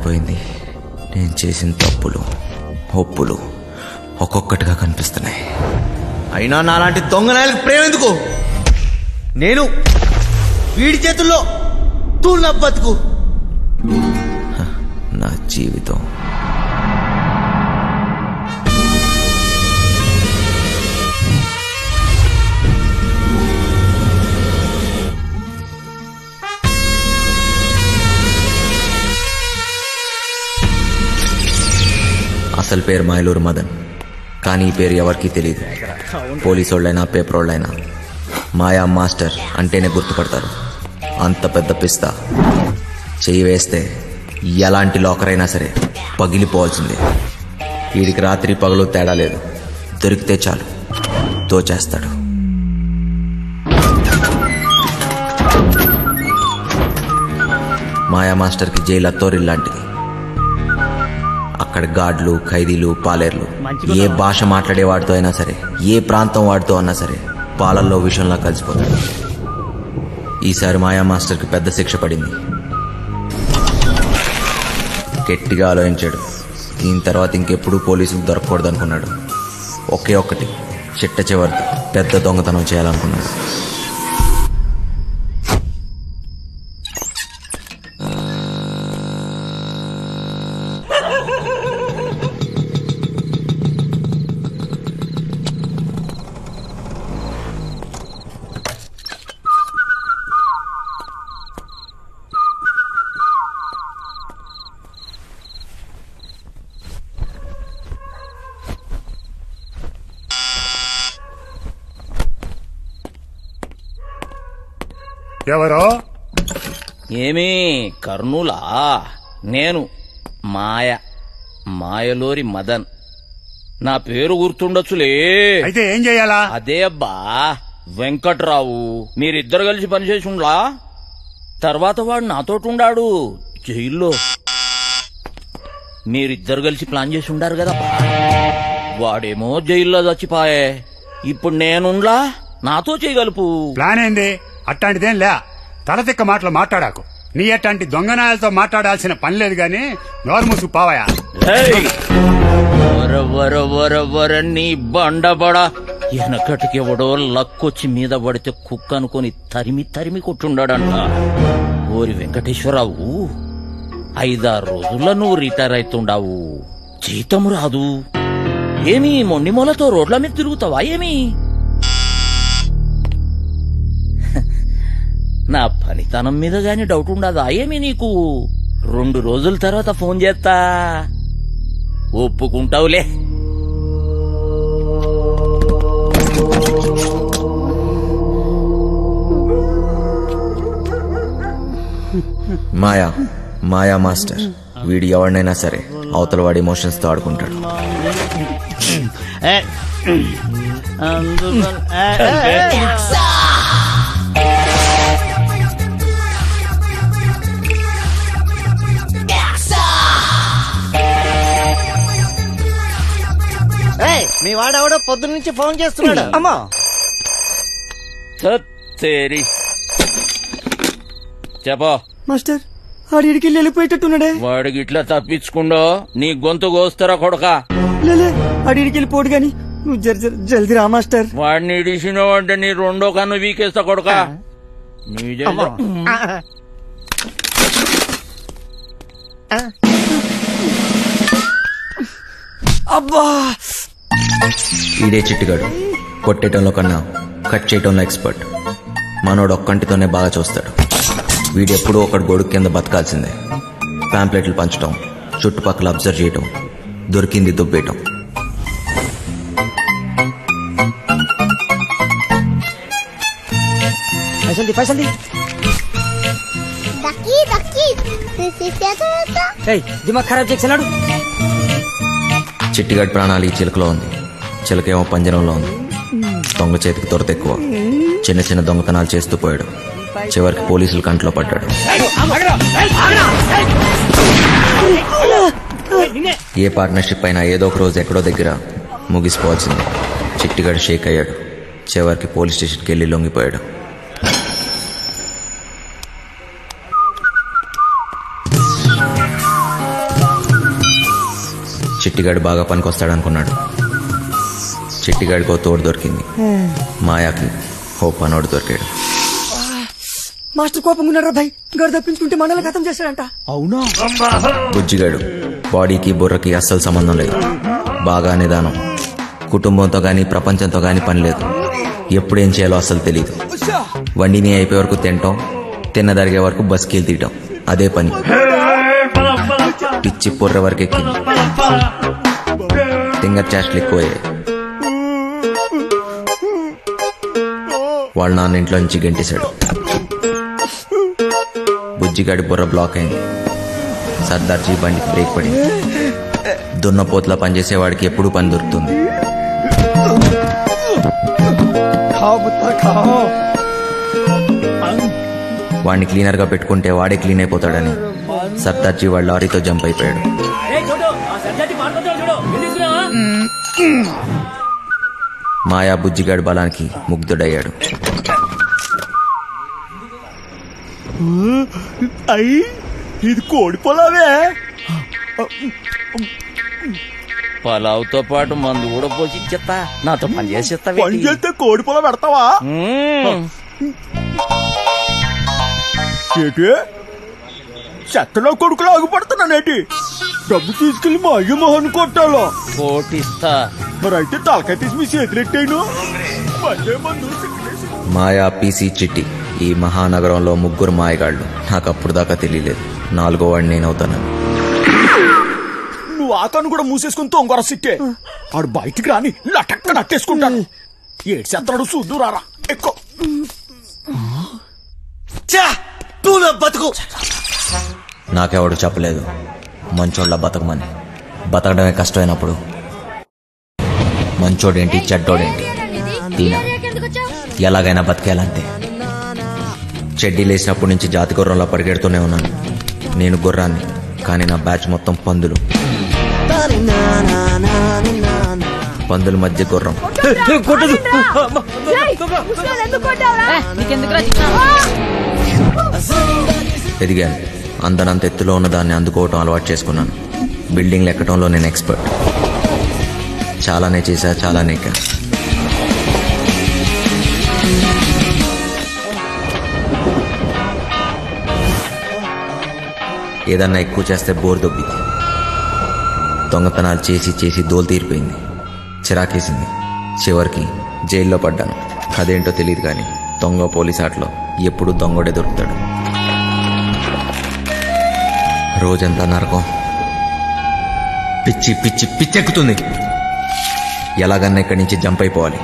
అయిపోయింది నేను చేసిన తప్పులు ఒప్పులు ఒక్కొక్కటిగా కనిపిస్తున్నాయి అయినా నాలాంటి దొంగనాయలకు ప్రేమ ఎందుకు నేను వీడి చేతుల్లో తూళ్ళ బతుకు హ, నా జీవితం అసలు పేరు మైలూరు మదన్ కానీ ఈ పేరు ఎవరికీ తెలియదు పోలీసు వాళ్ళైనా పేపర్ వాళ్ళైనా మాయా మాస్టర్ అంటేనే గుర్తుపడతారు అంత పెద్ద పిస్తా చెయ్యి వేస్తే ఎలాంటి లోకర్ అయినా సరే పగిలిపోవాల్సిందే వీడికి రాత్రి పగలు తేడా లేదు దొరికితే చాలు దోచేస్తాడు మాయా మాస్టర్కి జైలు అత్తోరిల్ లాంటిది అక్కడ గాడ్లు ఖైదీలు పాలేర్లు ఏ భాష మాట్లాడే వాడితో అయినా సరే ఏ ప్రాంతం వాడితో అన్నా సరే పాలల్లో విషయంలా కలిసిపోతాడు ఈసారి మాయా మాస్టర్కి పెద్ద శిక్ష పడింది గట్టిగా ఆలోచించాడు దీని తర్వాత ఇంకెప్పుడు పోలీసులు దొరకకూడదు అనుకున్నాడు ఒకే ఒక్కటి చిట్ట చివరి పెద్ద దొంగతనం చేయాలనుకున్నాడు ఎవరో ఏమీ కర్నూలా నేను మాయ మాయలోరి మదన్ నా పేరు గుర్తుండొచ్చులే అయితే ఏం చేయాలా అదే అబ్బా వెంకట్రావు మీరిద్దరు కలిసి పనిచేసి ఉండ్లా తర్వాత వాడు నాతోటి ఉండాడు జైల్లో మీరిద్దరు కలిసి ప్లాన్ చేసి ఉండారు కదా వాడేమో జైల్లో చచ్చిపాయే ఇప్పుడు నేనుండ్లా నాతో చేయగలుపు ప్లాన్ ఏంది అట్టాంటిదేం లే తలతిక్క మాటలు మాట్లాడాకు నీ అట్లాంటి దొంగనాయాలతో మాట్లాడాల్సిన పని లేదు గాని నోరు మూసుకు పావయా ఏయ్! వర వర వర వర నీ బండబడ వెనకటికి ఎవడో లక్కొచ్చి మీద పడితే కుక్క అనుకొని తరిమి తరిమి కొట్టుండాడంట ఓరి వెంకటేశ్వరరావు ఐదారు రోజుల్లో నువ్వు రిటైర్ అవుతుండావు జీతం రాదు ఏమి మొండి మొలతో రోడ్ల మీద తిరుగుతావా ఏమి నా పనితనం మీద గాని డౌట్ ఉండదా ఏమి నీకు రెండు రోజుల తర్వాత ఫోన్ చేస్తా ఒప్పుకుంటావులే మాయా మాయా మాస్టర్ వీడు ఎవరినైనా సరే అవతల వాడి ఎమోషన్స్ తో ఆడుకుంటాడు ఏయ్, మీ వాడెవడో పొద్దు నుంచి ఫోన్ చేస్తున్నాడు అమ్మా తేరి చెప్పో మాస్టర్ ఆడి ఇడికి వెళ్ళిపోయేటట్టున్నాడే వాడికి ఇట్లా తప్పించుకుండో నీ గొంతు కోస్తారా కొడక లేలే ఆడి ఇడికి వెళ్ళిపోడు గాని నువ్వు జర జర జల్దీ రా మాస్టర్ వాడిని ఇడిసినావు అంటే నీ రెండో కన్ను వీకేస్తా కొడక నీ జల్ది- అబ్బా ఈడే చిట్టుగాడు కొట్టేయటంలో కన్నా కట్ చేయటంలో ఎక్స్పర్ట్ మనోడు ఒక్కంటితోనే బాగా చూస్తాడు వీడెప్పుడూ ఒకడు గొడుగు కింద బతకాల్సిందే ప్యాంప్లెట్లు పంచటం చుట్టుపక్కల అబ్జర్వ్ చేయటం దొరికింది దుబ్బేయటం పైసలు పైసలు Daqui, daqui. Necessita essa. దిమాగ్ ఖరాబ్ చేసినాడు చిట్టిగాడి ప్రాణాలు ఈ చిలకలో ఉంది చిలకేమో పంజరంలో ఉంది దొంగ చేతికి దొరత ఎక్కువ చిన్న చిన్న దొంగతనాలు చేస్తూ పోయాడు చివరికి పోలీసులు కంట్లో పడ్డాడు ఏ పార్ట్నర్షిప్ అయినా ఏదో ఒక రోజు ఎక్కడో దగ్గర ముగిసిపోవాల్సిందే చిట్టిగాడు షేక్ అయ్యాడు చివరికి పోలీస్ స్టేషన్కి వెళ్ళి లొంగిపోయాడు బుజ్జిగాడు బాగా పనికొస్తాడనుకున్నాడు చిట్టిగాడికో తోడు దొరికింది మాయాకి ఓ పనోడు దొరికాడు మాస్టర్ కోపం ఉన్నారా భయ్ గడు తప్పించుకుంటే మనల్ని ఖతం చేశాడంట అవునా బుజ్జిగాడు బాడీకి బుర్రకి అస్సలు సంబంధం లేదు బాగా నిదానం కుటుంబంతో గాని ప్రపంచంతో గాని పని లేదు ఎప్పుడేం చేయాలో అస్సలు తెలియదు వండిని అయిపోయే వరకు తినటం తిన్నదరిగే వరకు బస్కీలు తీయటం అదే పని పిచ్చి పొర్ర వరకు ఎక్కింది తింగర్ చాస్ట్లు ఎక్కువయ్యాయి వాళ్ళ నాన్న ఇంట్లో నుంచి గెంటేశాడు బుజ్జిగాడి బుర్ర బ్లాక్ అయింది సర్దార్జీ బండికి బ్రేక్ పడింది దున్నపోతులా పనిచేసేవాడికి ఎప్పుడు పని దొరుకుతుంది వాడిని క్లీనర్ గా పెట్టుకుంటే వాడే క్లీన్ అయిపోతాడని సర్దార్జీ వాడు లారీతో జంప్ అయిపోయాడు మాయా బుజ్జిగాడి బలానికి ముగ్ధుడయ్యాడు అయ్యి ఇది కోడి పొలావే పలావుతో పాటు మందు కూడా పోసి ఇచ్చేస్తా నాతో పని చేసేస్తా పని చేస్తే కోడి పొలం పెడతావా ఏటి చెత్తలో కొడుకులు ఆగిపడుతున్నానేటి డబ్బు తీసుకెళ్లి మా అయ్య మొహన్ కొట్టాలా కోటిస్తా మరి అయితే తలకాయ తీసి మీ చేతులెట్టాను మళ్ళీ మందు సిగ్గేసి. మాయా పీసీ చిట్టి ఈ మహానగరంలో ముగ్గురు మాయగాళ్ళు నాకు అప్పుడు దాకా తెలియలేదు నాలుగో వాడిని నేనవుతానని నువ్వు ఆకాను కూడా మూసేసుకుని తొంగర సిట్టే ఆడు బయటికి రాని లటక్క నట్టేసుకుంటాను ఏడు చెత్తడు చూద్దు రారా ఎక్కువ బతుకు నాకెవడు చెప్పలేదు మంచోళ్ళ బతకమని బతకడమే కష్టమైనప్పుడు మంచోడేంటి చెడ్డోడేంటి దీనా ఎలాగైనా బతికేయాలంతే చెడ్డీ లేచినప్పటి నుంచి జాతి గుర్రంలో పరిగెడుతూనే ఉన్నాను నేను గుర్రాన్ని కానీ నా బ్యాచ్ మొత్తం పందులు పందుల మధ్య గుర్రం ఎదిగాను అందనంత ఎత్తులో ఉన్న దాన్ని అందుకోవటం అలవాటు చేసుకున్నాను బిల్డింగ్లు ఎక్కడంలో నేను ఎక్స్పర్ట్ చాలానే చేశా చాలానే ఎక్కా ఏదన్నా ఎక్కువ చేస్తే బోర్ దొబ్బింది దొంగతనాలు చేసి చేసి దోలు తీరిపోయింది చిరాకేసింది చివరికి జైల్లో పడ్డాను అదేంటో తెలియదు కానీ దొంగ పోలీస్ ఆటలో ఎప్పుడు దొంగోడే దొరుకుతాడు రోజంతా నరకం పిచ్చి పిచ్చి పిచ్చెక్కుతుంది ఎలాగన్నా ఇక్కడి నుంచి జంప్ అయిపోవాలి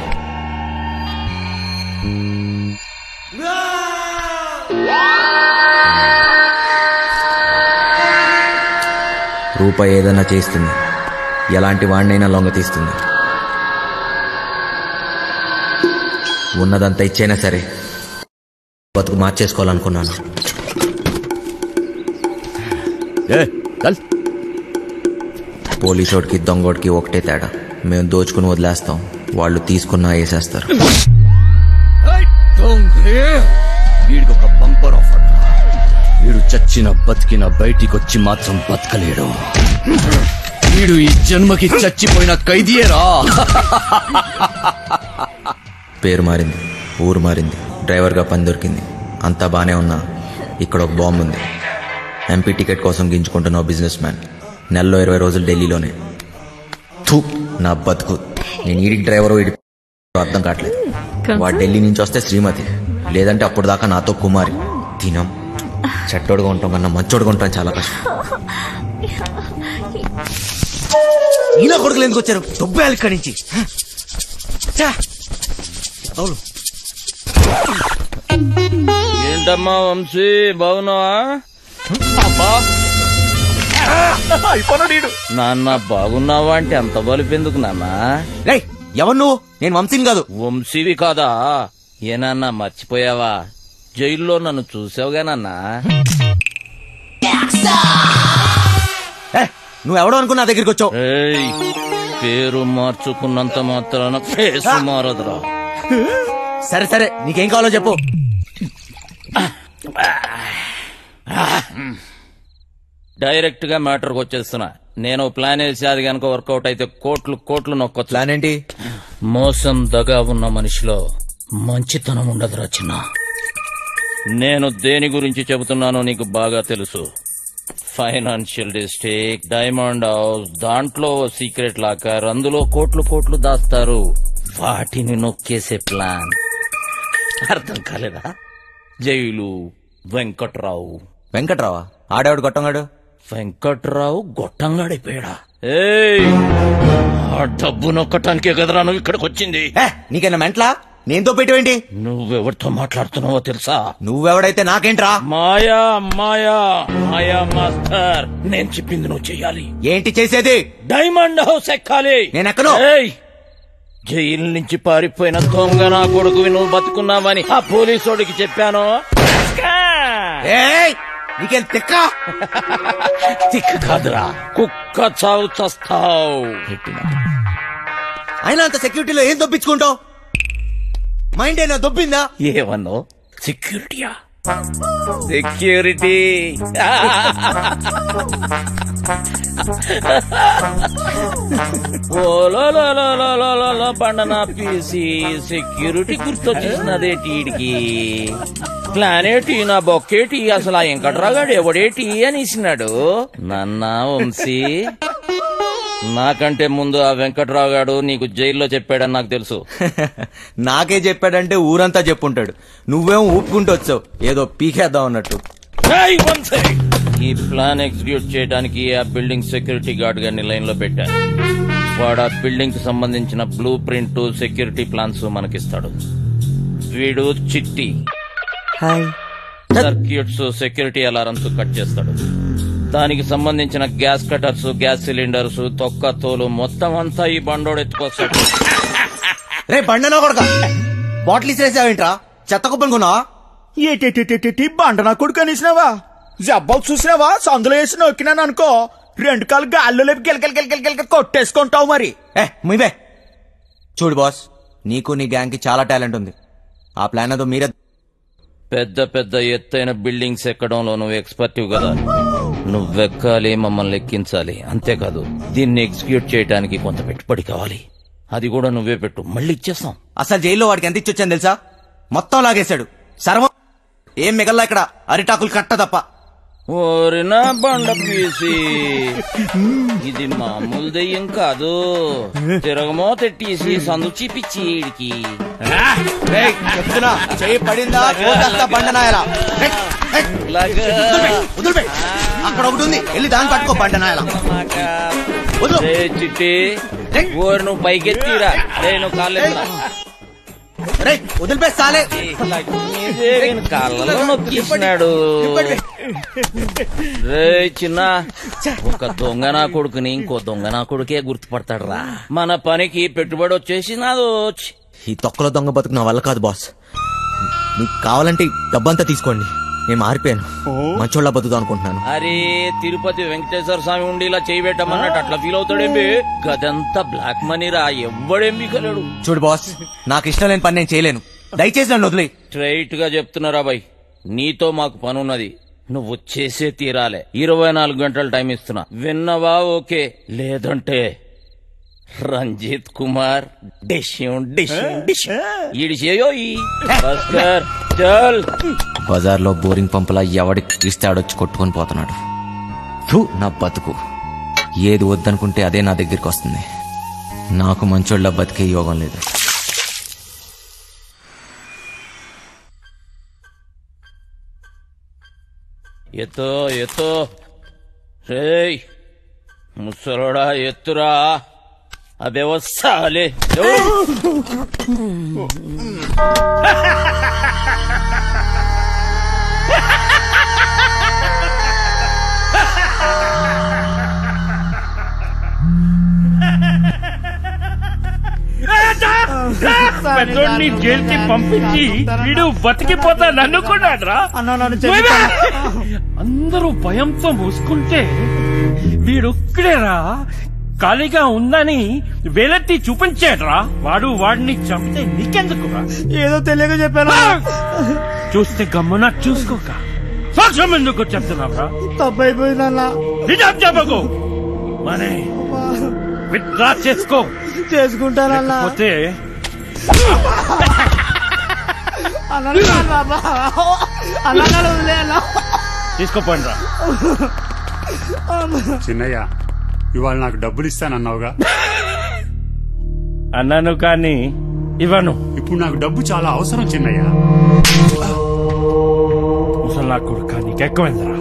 రూపాయి ఏదైనా చేస్తుంది ఎలాంటి వాడినైనా లొంగ తీస్తుంది ఉన్నదంతా ఇచ్చైనా సరే బతుకు మార్చేసుకోవాలనుకున్నాను పోలీసోడికి దొంగోడికి ఒకటే తేడా మేము దోచుకుని వదిలేస్తాం వాళ్ళు తీసుకున్నా వేసేస్తారు వీడికి ఒక బంపర్ ఆఫర్ వీడు చచ్చిన బతికిన బయటికొచ్చి మాత్రం బతకలేడు వీడు ఈ జన్మకి చచ్చిపోయిన ఖైదీయేరా పేరు మారింది ఊరు మారింది డ్రైవర్గా పని దొరికింది అంతా బానే ఉన్నా ఇక్కడ ఒక బాంబు ఉంది ఎంపీ టికెట్ కోసం గింజుకుంటున్న ఓ బిజినెస్ మ్యాన్ నెలలో ఇరవై రోజులు ఢిల్లీలోనే థూ నా బతుకు నేను ఈడికి డ్రైవర్ వీడి అర్థం కావట్లేదు వాడు ఢిల్లీ నుంచి వస్తే శ్రీమతి లేదంటే అప్పుడు దాకా నాతో కుమారి తినం చెట్టోడుగా ఉంటాం కన్నా మంచోడుగా ఉంటాం చాలా కష్టం ఇలా కొడుకులు ఎందుకు వచ్చారు దొబ్బేయాలి ఇక్కడి నుంచి ఛా! అవును ఏంటమ్మా వంశీ బాగున్నావా అయిపోయినాడు ఈడు. నాన్న బాగున్నావా అంటే అంత బలిపెందుకు నాన్న రేయ్ ఎవరు నువ్వు నేను వంశీని కాదు వంశీవి కాదా ఏనన్నా మర్చిపోయావా జైల్లో నన్ను చూసావుగా నాన్నా ఏ, నువ్వెవడో అనుకుని నా దగ్గరికి వచ్చావు ఏయ్ పేరు మార్చుకున్నంత మాత్రాన ఫేస్ మారదురా సరే సరే నీకేం కావాలో చెప్పు డైరెక్ట్ గా మ్యాటర్కి వచ్చేస్తున్నా నేను ప్లాన్ వేసి అది కనుక వర్కౌట్ అయితే కోట్లు కోట్లు నొక్కొచ్చు ప్లాన్ ఏంటి మోసం దగా ఉన్న మనిషిలో మంచితనం ఉండదురా చిన్న నేను దేని గురించి చెబుతున్నానో నీకు బాగా తెలుసు ఫైనాన్షియల్ డిస్ట్రిక్ట్ డైమండ్ హౌస్ దాంట్లో ఓ సీక్రెట్ లాకర్ అందులో కోట్లు కోట్లు దాస్తారు వాటిని నొక్కేసే ప్లాన్ అర్థం కాలేదా జైలు వెంకట్రావు వెంకట్రావా ఆడేవాడు గొట్టంగాడు వెంకట్రావు గొట్టంగాడిపోయాడా ఏయ్ ఆ డబ్బు నొక్కటానికే కదరా నువ్వు ఇక్కడికి వచ్చింది ఏ నీకైనా మెంట్లా నేనుతో పెట్టేవేంటి నువ్వెవరితో మాట్లాడుతున్నావో తెలుసా నువ్వెవడైతే నాకేంట్రా మాయా మాయా మాయా మాస్టర్ నేను చెప్పింది నువ్వు చెయ్యాలి ఏంటి చేసేది డైమండ్ హౌస్ ఎక్కాలి నేను ఎక్కను. ఏయ్! జైలు నుంచి పారిపోయిన దొంగ నా కొడుకువి నువ్వు బతుకున్నావని ఆ పోలీసోడికి చెప్పాను ఏయ్ నీకేం తిక్క తిక్కు కాదురా కుక్క చావు చస్తావు అయినా అంత సెక్యూరిటీలో ఏం దొప్పించుకుంటావు మైండ్ అయినా దొబ్బిందా ఏమన్నో సెక్యూరిటీయా సెక్యూరిటీ పండన పీసి సెక్యూరిటీ గుర్తొచ్చేసినదే టీడికి ప్లానేటి నా బొక్కేటి అసలు ఆ వెంకట్రాగాడు ఎవడేటి అనేసినాడు నన్న వంశీ నాకంటే ముందు ఆ వెంకట్రావు గాడు నీకు జైల్లో చెప్పాడని నాకు తెలుసు నాకే చెప్పాడంటే ఊరంతా చెప్పుంటాడు నువ్వేం ఊపుకుంటూ వచ్చావు ఏదో పీకేద్దాం అన్నట్టు Hey, one sec. ఈ ప్లాన్ ఎగ్జిక్యూట్ చేయడానికి ఆ బిల్డింగ్ సెక్యూరిటీ గార్డ్ గారిని లైన్ లో పెట్టాను వాడు ఆ బిల్డింగ్ కి సంబంధించిన బ్లూ ప్రింట్ సెక్యూరిటీ ప్లాన్స్ మనకిస్తాడు వీడు చిట్టి హాయ్ సర్క్యూట్స్ సెక్యూరిటీ అలారమ్స్ కట్ చేస్తాడు దానికి సంబంధించిన గ్యాస్ కటర్స్ గ్యాస్ సిలిండర్స్ తొక్క తోలు మొత్తం అంతా ఈ బండోడు ఎత్తుకొస్తాడు రే బండనా కొడక బాటిల్ ఇసిరేసావేంట్రా చెత్త కుప్పలు కొన్నావా ఏటేటేటేటి బండ నా కొడుకు అనేసినావా జబ్బాలు చూసినావా సందులో వేసి నొక్కినాను అనుకో రెండు కాలు గాల్లో లేపి గిలకలు గిలకలు గిలకలు కొట్టేసుకుంటావు మరి ఏ ముయ్యే చూడు బాస్ నీకు నీ గ్యాంగ్ కి చాలా టాలెంట్ ఉంది ఆ ప్లాన్ అదో మీరే పెద్ద పెద్ద ఎత్తైన బిల్డింగ్స్ ఎక్కడంలో నువ్వు ఎక్స్పర్టివ్ కదా నువ్వెక్కాలి మమ్మల్ని ఎక్కించాలి అంతేకాదు దీన్ని ఎగ్జిక్యూట్ చేయడానికి కొంత పెట్టుబడి కావాలి అది కూడా నువ్వే పెట్టు మళ్ళీ ఇచ్చేస్తాం అసలు జైల్లో వాడికి ఎంత ఇచ్చొచ్చాను తెలుసా మొత్తం లాగేశాడు సర్వం ఏం మిగల్లా ఇక్కడ అరిటాకులు కట్ట తప్ప ఓరినా బండ పీసి ఇది మామూలు దెయ్యం కాదు తిరగమో తెట్టేసి సందు చీపిచ్చి ఈడికి రేయ్, చెప్తున్నా చెయ్యి పడిందా కోసేస్తా బండనాయలా రేయ్, రేయ్, ఇలాగా. వదిలిపెయ్. అక్కడ ఒకటి ఉంది వెళ్ళి దాన్ని పట్టుకో బండనాయలా వదిలు. రే చిట్టి ఓరి నువ్వు పైకెత్తిరా రే నువ్వు కాలేదు రేయ్ వదిలిపే సాలే కాళ్ళలో నొక్కిస్తున్నాడు రే చిన్న ఒక దొంగ నా కొడుకుని ఇంకో దొంగ నా కొడుకే గుర్తుపడతాడు రా మన పనికి పెట్టుబడి వచ్చేసి నాదో ఈ తొక్కలో దొంగ బతుకు నా వల్ల కాదు బాస్ మీకు కావాలంటే ఈ డబ్బంతా తీసుకోండి నేను మారిపోయాను మంచోళ్ళ బతుకుదాం అనుకుంటున్నాను అరే తిరుపతి వెంకటేశ్వర స్వామి ఉండి ఇలా చేయి పెట్టమన్నట్టు అట్లా ఫీల్ అవుతాడేంబి గదంతా బ్లాక్ మనీ రా ఎవ్వడేం బిగలడు చూడు బాస్ నాకు ఇష్టం లేని పని నేను చేయలేను దయచేసి నన్ను వదిలే స్ట్రైట్ గా చెప్తున్నారా బాయ్ నీతో మాకు పనున్నది నువ్వు చేసే తీరాలే ఇరవై నాలుగు గంటల టైం ఇస్తున్నా విన్నవా ఓకే లేదంటే రంజిత్ కుమార్ డిష్యం డిష్యం డిష్యం ఈడి చేయో ఈ భాస్కర్ చల్ బజార్లో బోరింగ్ పంపులా ఎవడికి ఇస్తే ఆడొచ్చి కొట్టుకొని పోతున్నాడు ఫు, నా బతుకు ఏది వద్దనుకుంటే అదే నా దగ్గరికి వస్తుంది నాకు మంచోళ్ళ బతికే యోగం లేదు ఎత్తో ఎత్తో రేయ్ ముసలోడా ఎత్తురా అబే వస్తాలే పెద్దోడిని జైలుకి పంపించి వీడు బతికిపోతా నన్నుకున్నాడ్రా అందరూ భయంతో మూసుకుంటే వీడొక్కడేరా ఖాళీగా ఉందని వేలెత్తి చూపించాడ్రా వాడు వాడిని చంపితే నీకెందుకురా ఏదో తెలియక చెప్పాను చూస్తే గమ్మున చూసుకోక సాక్ష్యం ఎందుకు చెప్తున్నావురా తప్పైపోయిందన్నా నిజం చెప్పకు మనీ విత్డ్రా చేసుకో చేసుకుంటానన్నా లేకపోతే తీసుకోపోండి రా చిన్నయ్య ఇవాళ నాకు డబ్బులు ఇస్తానన్నావుగా అన్నాను కానీ ఇవ్వను ఇప్పుడు నాకు డబ్బు చాలా అవసరం చిన్నయ్య ముసలా కొడుక నీకెక్కువైందిరా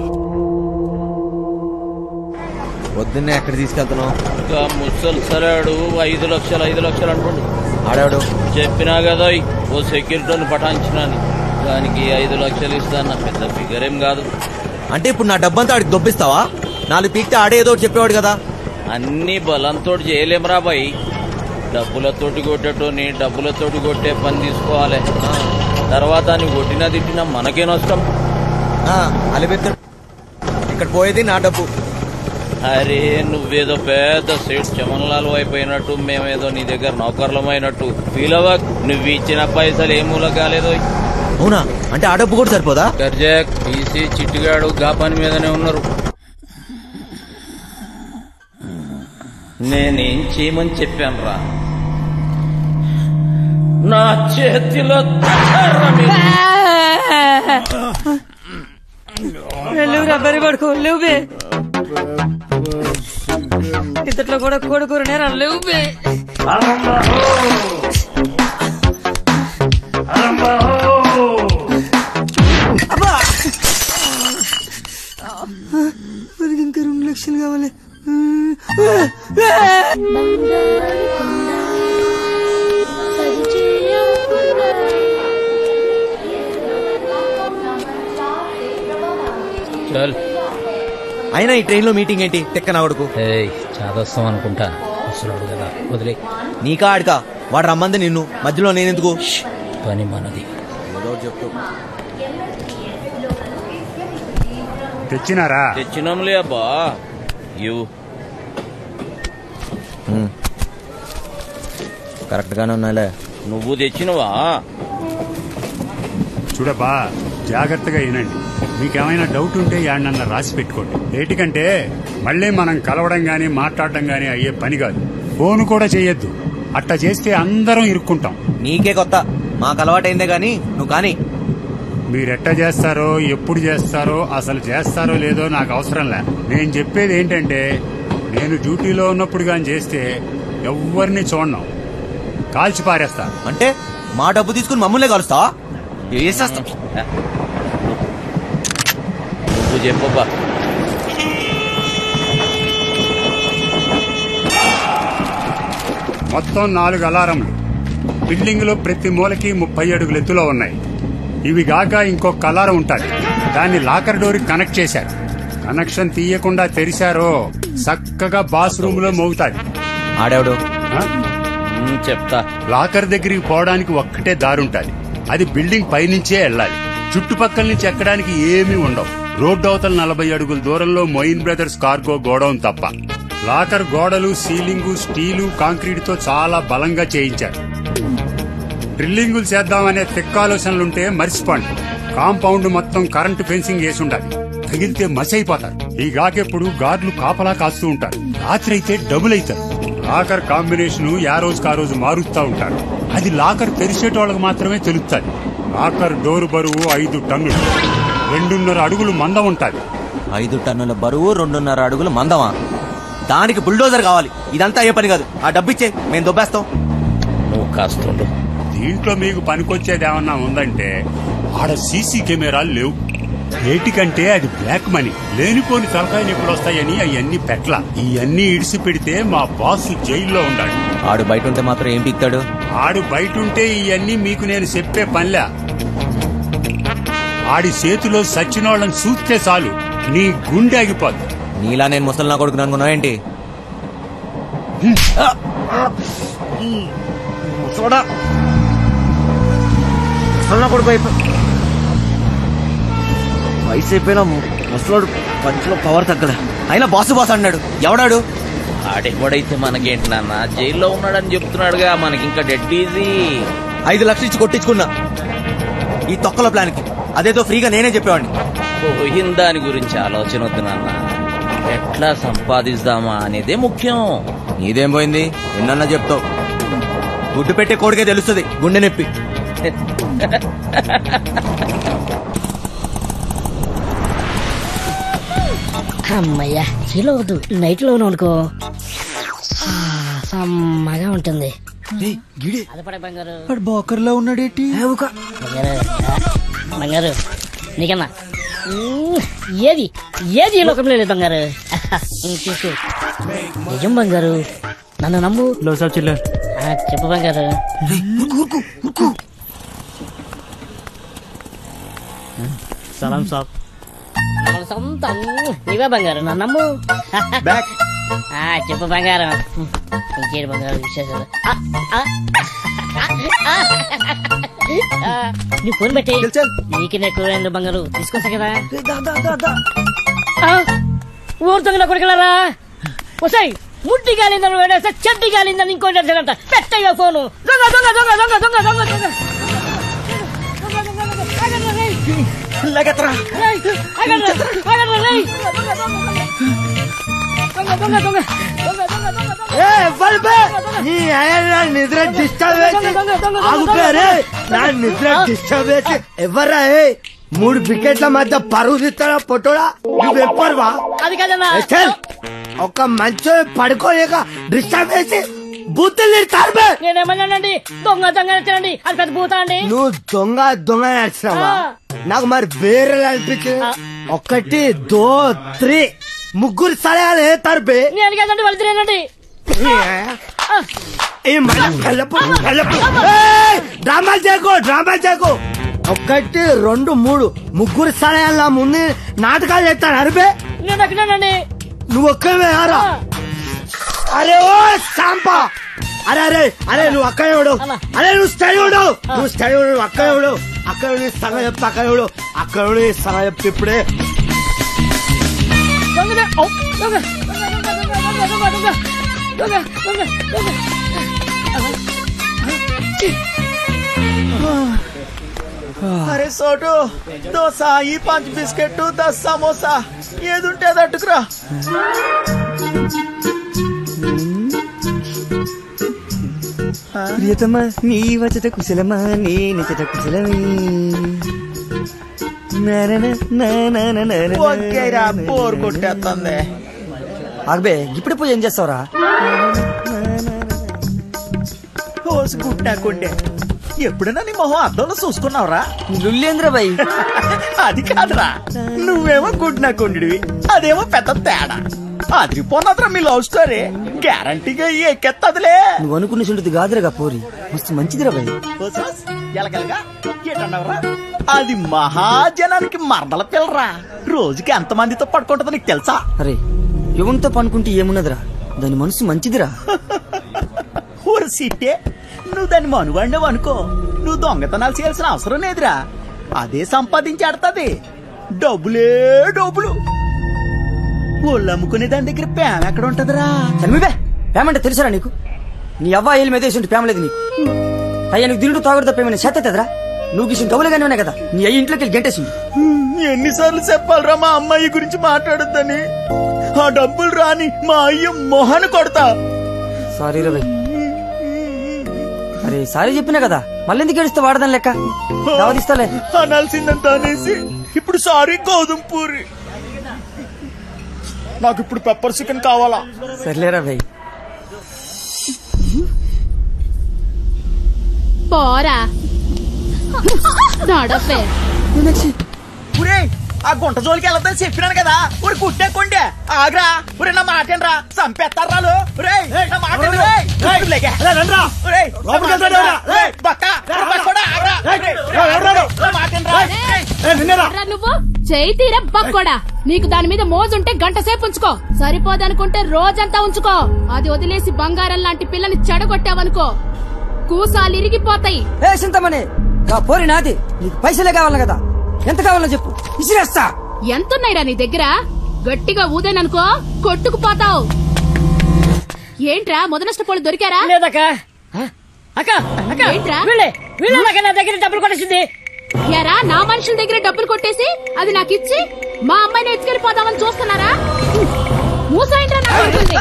పొద్దున్నే ఎక్కడ తీసుకెళ్తున్నావు ఇంకా ముసలి సరాడు ఐదు లక్షలు ఐదు లక్షలు అంటుండు ఆడాడు చెప్పినా కదా ఓ సెక్యూరిటీని పటాయించినాని దానికి ఐదు లక్షలు ఇస్తాను పెద్ద ఫిగర్ ఏం కాదు అంటే ఇప్పుడు నా డబ్బంతా ఆడికి దొబ్బిస్తావా నాలుగు పీక్తే ఆడే ఏదో ఒకటి చెప్పేవాడు కదా అన్ని బలంతో చేయలేం బాయ్ డబ్బులతోటి కొట్టేటోని డబ్బులతోటి కొట్టే పని తీసుకోవాలి తర్వాత అని కొట్టినా తిట్టినా మనకే నష్టం ఆ, అలిపెత్తు ఇక్కడ పోయేది నా డబ్బు అరే నువ్వేదో పెద్ద సేట్ చమన్లాల్ అయిపోయినట్టు మేమేదో నీ దగ్గర నౌకర్లమైనట్టు ఫీల్ అవ్వక్ నువ్వు ఇచ్చిన పైసలు ఏ మూల కాలేదో అవునా అంటే ఆ డబ్బు కూడా సరిపోదా గర్జాక్ పీసీ చిట్టిగాడు గా పని మీదనే ఉన్నారు నేనేం చేయమని చెప్పాను రా నా చేతిలో తచ్చారా మీరు? లేవురా బరి పడుకో లేవు బే ఇంతట్లో కూడా కోడుకూర నేరా లేవు బే అబ్బా! వాడికి ఇంకా రెండు లక్షలు కావాలి చల్ అయినా ఈ ట్రైన్ లో మీటింగ్ ఏంటి తెక్క నా కొడుకు ఏయ్ చాదొస్తాం అనుకుంటా వస్తున్నాడు కదా వదిలే నీకా ఆడికా వాడు రమ్మంది నిన్ను మధ్యలో నేనెందుకు పని మనది ఏదో ఒకటి చెప్తూ తెచ్చినారా తెచ్చినాంలే అబ్బా ఇవ్వు కరెక్ట్ గానే ఉన్నాలే నువ్వు తెచ్చినవా చూడబ్బా జాగ్రత్తగా వినండి మీకేమైనా డౌట్ ఉంటే యాడనన్నా రాసి పెట్టుకోండి ఏటికంటే మళ్ళీ మనం కలవడం గాని మాట్లాడడం గాని అయ్యే పని కాదు ఫోన్ కూడా చేయొద్దు అట్లా చేస్తే అందరం ఇరుక్కుంటాం నీకే కొత్త మాకు అలవాటైందే గాని నువ్వు కానీ మీరెట్ట చేస్తారో ఎప్పుడు చేస్తారో అసలు చేస్తారో లేదో నాకు అవసరం లే నేను చెప్పేది ఏంటంటే నేను డ్యూటీలో ఉన్నప్పుడు కానీ చేస్తే ఎవరిని చూడను కాల్చి పారేస్తా అంటే మా డబ్బు తీసుకుని మమ్మల్నే కలుస్తావా వేసేస్తాం నువ్వు చెప్పబ్బా మొత్తం నాలుగు అలారంలు బిల్డింగ్ లో ప్రతి మూలకి ముప్పై అడుగుల ఎత్తులో ఉన్నాయి ఇవి గాక ఇంకొక అలారం ఉంటుంది దాన్ని లాకర్ డోర్ కనెక్ట్ చేశారు కనెక్షన్ తీయకుండా తెరిచారో చక్కగా బాస్ రూమ్ లో మోగుతాది ఆడాడు ఆ? ఉమ్, చెప్తా లాకర్ దగ్గరికి పోవడానికి ఒక్కటే దారుంటది అది బిల్డింగ్ పైనుంచే వెళ్ళాలి చుట్టుపక్కల నుంచి ఎక్కడానికి ఏమీ ఉండవు రోడ్డు అవతల నలభై అడుగుల దూరంలో మొయిన్ బ్రదర్స్ కార్గో గోడౌన్ తప్ప లాకర్ గోడలు సీలింగు స్టీలు కాంక్రీట్ తో చాలా బలంగా చేయించారు డ్రిల్లింగులు చేద్దామనే తిక్కాలోచనలుంటే మర్చిపోండి కాంపౌండ్ మొత్తం కరెంటు ఫెన్సింగ్ వేసి ఉండాలి తగిలితే మసి అయిపోతారు ఈ గాకెప్పుడు గార్డులు కాపలా కాస్తూ ఉంటారు రాత్రి అయితే డబుల్ అవుతారు లాకర్ కాంబినేషన్ యా రోజుకు ఆ రోజు మారుస్తూ ఉంటారు అది లాకర్ తెరిచేటోళ్ళకి మాత్రమే తెలుస్తుంది లాకర్ డోరు బరువు ఐదు టన్నులు రెండున్నర అడుగులు మందం ఉంటాది ఐదు టన్నుల బరువు రెండున్నర అడుగులు మందమా దానికి బుల్డోజర్ కావాలి ఇదంతా అయ్యే పని కాదు ఆ డబ్బిచ్చే మేము దొబ్బేస్తాం నువ్వు కాస్తుండు దీంట్లో మీకు పనికొచ్చేది ఏమన్నా ఉందంటే ఆడ సీసీ కెమెరాలు లేవు ఏటికంటే అది బ్లాక్ మనీ లేనిపోని తలకాయ నొప్పులు వస్తాయని అవన్నీ పెట్ల ఇవన్నీ ఇడిసి పెడితే మా బాస్ జైల్లో ఉండాలి ఆడు బయట ఉంటే మాత్రం ఏం పీక్తాడు ఆడు బయట ఉంటే ఇవన్నీ మీకు నేను చెప్పే పనిలే ఆడి చేతిలో సచ్చినోళ్ళని చూస్తే చాలు నీ గుండె ఆగిపోద్ది నీలా నేను ముసలి నా కొడుకు అనుకున్నావు ఏంటి చూడా ముసలి కొడుకు అయిపో వయసు అయిపోయినా ముసలోడు పంచులో పవర్ తగ్గదా అయినా బాసు బాస్ అన్నాడు ఎవడాడు ఆడెవడైతే మనకేంటి నాన్న జైల్లో ఉన్నాడని చెప్తున్నాడుగా మనకి ఇంకా డెడ్ ఈజీ ఐదు లక్షలు ఇచ్చి కొట్టించుకున్నా ఈ తొక్కల ప్లాన్ కి అదేదో ఫ్రీగా నేనే చెప్పేవాడిని పోయిన దాని గురించి ఆలోచన వద్దు నాన్న ఎట్లా సంపాదిస్తామా అనేదే ముఖ్యం నీదేం పోయింది ఎన్నన్నా చెప్తావు గుడ్డు పెట్టే కోడికే తెలుస్తుంది గుండె నొప్పి అమ్మయ్యా చీలో వద్దు నైట్ లోను అనుకో ఆ, సమ్మగా ఉంటుంది అది పడే బంగారు వాడు బోకర్లో ఉన్నాడేటి బంగారు ఆ, బంగారు నీకన్నా ఉమ్, ఏది ఏది ఈ లోకంలో లేదు బంగారు ఉమ్, తీసుకో నిజం బంగారు నన్ను నమ్ము లో సాబ్ చిల్లర్ ఆ, చెప్పు బంగారు సలాం సాబ్ మన సొంతం నీవే బంగారు నన్ను నమ్ము ఆ, చెప్పు బంగారం ఇంకేడు బంగారు విశేషాలు ఆ, ఆ, ఆ, ఆ, నీ ఫోన్ పెట్టి నీకు ఎక్కువ ఎందుకు బంగారు తీసుకొస్తా కదా ఆ, ఊరుతుంది నా కొడుకులారా వసాయి ముట్టి గాలిందని వేడేస్తే చెడ్డి గాలిందని ఇంకోటి వేసాడంట పెట్టయ్యా ఫోను దొంగ దొంగ దొంగ దొంగ దొంగ దొంగ దొంగ లగత్రా నీ ఆయన నిద్ర డిస్టర్బ్ చేసి ఆగుతారే నా నిద్ర డిస్టర్బ్ చేసి ఎవర్రా ఏ మూడు వికెట్ల మధ్య పరువు తీస్తారా పొట్టోడా నువ్వు ఎప్పరువా అది కదన్నా ఒక మంచి పడుకోలేక డిస్టర్బ్ చేసి బూతులు తిడతారు బే. నేనేమన్నానండి దొంగ దొంగ తినండి అది పెద్ద పూత అండి నువ్వు దొంగ దొంగ నడిచినావా నాకు మరి వేరే అనిపించింది ఒకటి దో త్రీ ముగ్గురు సలహాలు వేస్తారు బే నేను కదండి వాళ్ళు తినండి ఏ మన కళ్ళపు కళ్ళపు ఏయ్! డ్రామాలు చేయకు డ్రామాలు చేయకు ఒకటి రెండు మూడు ముగ్గురు సలహాల ముందు నాటకాలు చేస్తాను అరిబే నేను ఎక్కడానండి నువ్వు ఒక్కవే ఆరా అరే ఓ సాంపా అరే అరే అరే నువ్వు అక్కడ ఎవడు అరే నువ్వు స్టడీ ఉండు నువ్వు స్టడీ ఉండు నువ్వు అక్కడ ఎవడు అక్కడ ఉండి సగం చెప్తా అక్కడ ఎవడు అక్కడ ఉండి సగం చెప్తే ఇప్పుడే దొంగ దొంగ దొంగ దొంగ దొంగ దొంగ దొంగ దొంగ దొంగ అరే సోటు దోశ ఈ పంచ్ బిస్కెట్ దస్ సమోసా ఏదుంటే అది అట్టుకురా ప్రియతమా నీ వచ్చట కుశలమా నీ నిచట కుశలమే ఓకేరా బోర్ కొట్టేస్తుంది ఆగబే ఇప్పుడు పోయి ఏం చేస్తావురా పోసి కుట్టాకుండే ఎప్పుడైనా నీ మొహం అద్దంలో చూసుకున్నావురా లుల్లేంద్ర బాయ్ అది కాదురా నువ్వేమో గుడ్నాకుండివి అదేమో పెద్ద తేడా అదిరిపోన్నదిరా మీ లవ్ స్టోరీ గ్యారంటీగా ఎక్కెత్తదిలే నువ్వు అనుకున్న చుంటుంది కాదురగా పోరి మస్తు మంచిదిరా బాయ్ ఓసాస్, ఎలగెలగా ఏటన్నావురా అది మహాజనానికి మరదల పిల్లరా రోజుకి ఎంత మందితో పడుకుంటుందో నీకు తెలుసా అరే ఎవరితో పనుకుంటే ఏమున్నదిరా దాని మనసు మంచిదిరా ఊరు సిట్టే నువ్వు దాన్ని మనుగండవు అనుకో నువ్వు దొంగతనాలు చేయాల్సిన అవసరం లేదురా అదే సంపాదించి ఆడతాది డబ్బులే డబ్బులు ఒళ్ళు అమ్ముకునే దాని దగ్గర ప్రేమ ఎక్కడ ఉంటదిరా చల్మిబే పేమంటే తెలుసురా నీకు నీ అవ్వ ఏళ్ళు మీద వేసి ప్రేమ లేదు నీకు అయ్యా నీకు దిండు తాగుడు తప్ప ఏమైనా చేతరా నువ్వు గిసిన డబ్బులుగానే ఉన్నాయి కదా నీ అయ్యి ఇంట్లోకి వెళ్ళి గంటేసింది ఎన్నిసార్లు చెప్పాలరా మా అమ్మాయి గురించి మాట్లాడొద్దని ఆ డబ్బులు రాని మా అయ్య మొహన కొడతా సారీ రా బాయ్ అరే సారీ చెప్పినా కదా మళ్ళీ ఎందుకు ఏడుస్తే వాడదాని లెక్క దావదిస్తాలే అనాల్సిందంత అనేసి ఇప్పుడు సారీ గోధుమ పూరి నాకు ఇప్పుడు పెప్పర్ చికెన్ కావాలా సర్లేరా బాయ్ పోరా నడపే ఒరేయ్ ఆ గుంట జోలికి వెళ్ళొద్దని చెప్పినాను కదా ఊరి కుట్టే కొండే ఆగ్రా ఒరే నా మాట ఏంట్రా చంపేస్తారు రాలు ఒరేయ్ నా మాట ఏంటి, ఒరేయ్? ఇప్పుడు లేకే. ఒరేయ్, నా మాట ఏంట్రా? ఒరేయ్, బక్క, ఒరే బక్కోడా, ఆగ్రా. ఒరేయ్, నా మాట ఏంట్రా? ఒరేయ్. ఎర్రా నువ్వు చేయి తీర బక్కోడా నీకు దాని మీద మోజుంటే గంట సేపు ఉంచుకో సరిపోదనుకుంటే రోజంతా ఉంచుకో అది వదిలేసి బంగారం లాంటి పిల్లని చెడగొట్టావనుకో కూసాలు ఇరిగిపోతాయి ఏ చింతమని గా పోరి నాది నీకు పైసలే కావాలి కదా ఎంత కావాలో చెప్పు ఇసిరేస్తా ఎంతున్నాయిరా నీ దగ్గర గట్టిగా ఊదేననుకో కొట్టుకుపోతావు ఏంట్రా మొదనష్టపోళ్ళు దొరికారా లేదక్క అక్క అక్క ఏంట్రా వీళ్ళే వీళ్ళే నా దగ్గర డబ్బులు కొట్టేసింది ఎరా నా మనుషుల దగ్గర డబ్బులు కొట్టేసి అది నాకు ఇచ్చి మా అమ్మాయిని ఎత్తుకెళ్ళిపోదామని చూస్తున్నారా మూసాయంట్రా నా కొడుకుల్ని.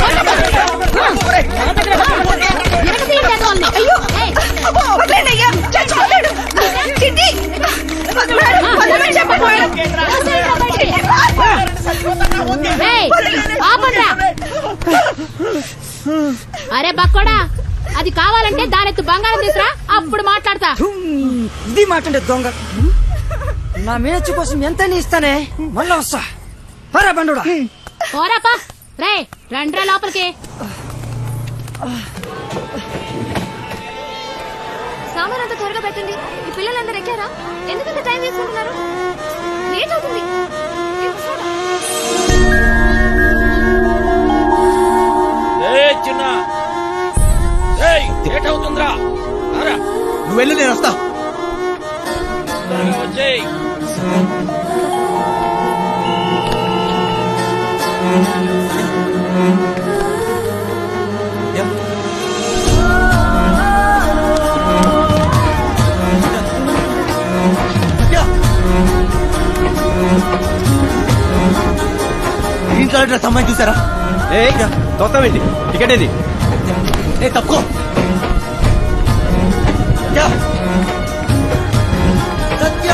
ఎరగదీయండి ఎదవల్ని. ఏయ్. ఏయ్, ఆపండ్రా. అరే బక్కోడా అది కావాలంటే దానెత్తు బంగారం తీసురా అప్పుడు మాట్లాడతా ఇది మాట దొంగ నా మేనచ్చు కోసం ఎంత ఇస్తానే మళ్ళా వస్తా పరా బండుడా పోరాపా రే రండ్రా లోపలికి సామాన్ అంతా త్వరగా పెట్టండి ఈ పిల్లలందరూ ఎక్కారా ఎందుకంత టైం తీసుకుంటున్నారు లేట్ అవుతుంది ఏ చిన్న ఏయ్ లేట్ అవుతుందిరా రారా. నువ్వు వెళ్ళు నేను వస్తా త్వరగా వచ్చేయ్ గ్రీన్ కలర్ డ్రెస్ అమ్మాయి చూసారా ఏ తొత్తమేంటి టికెట్ ఏది ఏ తప్పుకో సత్య! సత్య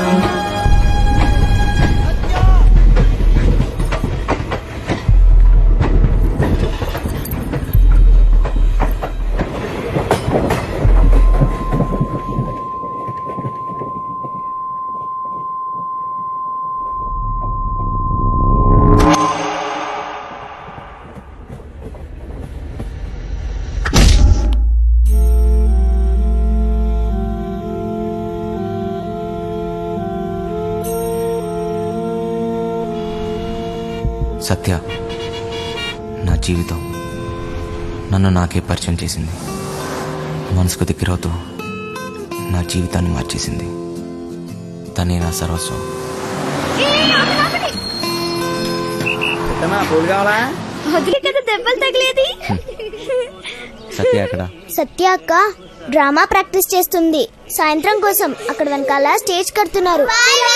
సత్య నా జీవితం నన్ను నాకే పరిచయం చేసింది మనసుకు దగ్గరవుతూ నా జీవితాన్ని మార్చేసింది తనే నా సర్వస్వం పూలు కావాలా వదిలే కదా దెబ్బలు తగిలేది సత్య అక్కడ సత్య అక్క డ్రామా ప్రాక్టీస్ చేస్తుంది సాయంత్రం కోసం అక్కడ వెనకాల స్టేజ్ కడుతున్నారు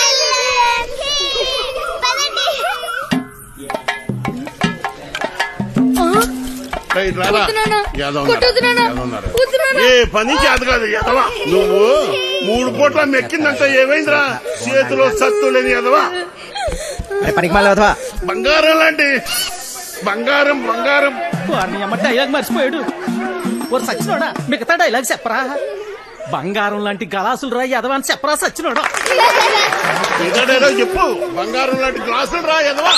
ఏయ్, రారా. వద్దునానా. యాదవ్ కొట్టొద్దునానా. యాదవ్ ఉన్నారు. వద్దునానా. ఏ పని చేత కాదు ఎదవా నువ్వు మూడు పూట్ల మెక్కిందంతా ఏమైందిరా చేతిలో సత్తు లేని ఎదవా పనికి మళ్ళీ వదవా బంగారం లాంటి బంగారం బంగారం వాడిని అమ్మ డైలాగ్ మర్చిపోయాడు ఓ సచ్చినోడా మిగతా డైలాగ్ చెప్పరా బంగారం లాంటి గలాసులు రా యదవాని చెప్పరా సచ్చినోడా ఏదో చెప్పు బంగారం లాంటి గ్లాసులు రా ఎదవా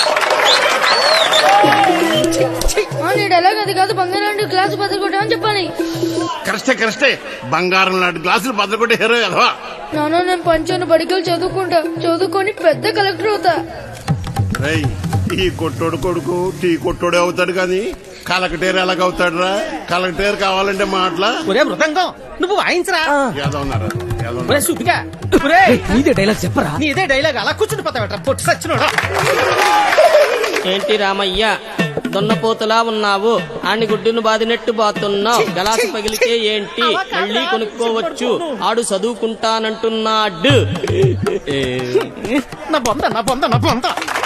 నీ డైలాగ్ అది కాదు బంగారం గ్లాసు బదులు కొట్టామని చెప్పాలి కరెస్టే కరెస్టే బంగారం లాంటి గ్లాసులు బద్దకొట్టే హీరో ఎదవా నాన్న నేను పంచాను బడికలు చదువుకుంటా చదువుకొని పెద్ద కలెక్టర్ అవుతా రేయ్ ఈ కొట్టోడు కొడుకు టీ కొట్టోడే అవుతాడు కానీ కలెక్టర్ ఎలాగవుతాడు రా కలెక్టర్ కావాలంటే మాటల ఒరే మృదంగం నువ్వు వాయించరా యాదవ్ ఉన్నారు యాదవ్ ఒరే ఉన్నారు. సుపిగా ఒరే నీదే డైలాగ్ చెప్పరా నీదే డైలాగ్ అలా కూర్చుని పోతావట పొట్టు సచ్చినోడా ఏంటి రామయ్య దున్నపోతులా ఉన్నావు ఆని గుడ్డును బాదినట్టు బాతున్నావు గలాసు పగిలితే ఏంటి మళ్ళీ కొనుక్కోవచ్చు ఆడు చదువుకుంటానంటున్నాడు నా బొంద నా బొంద నా బొంద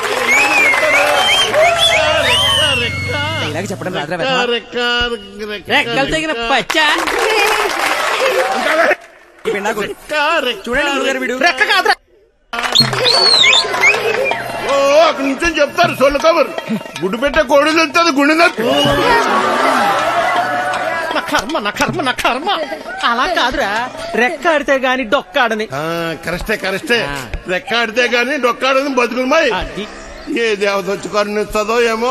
డైలాగ్ చెప్పడం రాదురా వెధవా. రెక్కలు తెగిన పచ్చా చూడండి గురుగారు వీడు రెక్క కాదురా ఓ అక్కడ నుంచి చెప్తారు సొల్లు కబురు గుడ్డు పెట్టే కోడి తెలుస్తుంది గుండె నొప్పి. నా కర్మ నా కర్మ నా కర్మ అలా కాదురా రెక్క ఆడితే గాని డొక్కాడని ఆ, కరెస్టే కరెస్టే రెక్కాడితే గాని డొక్కాడని బతుకులమాయి ఏ దేవత వచ్చి కరుణిస్తుందో ఏమో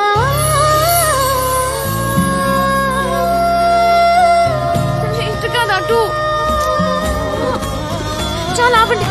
ఇటు కాదు అటు చాలా ఆపండి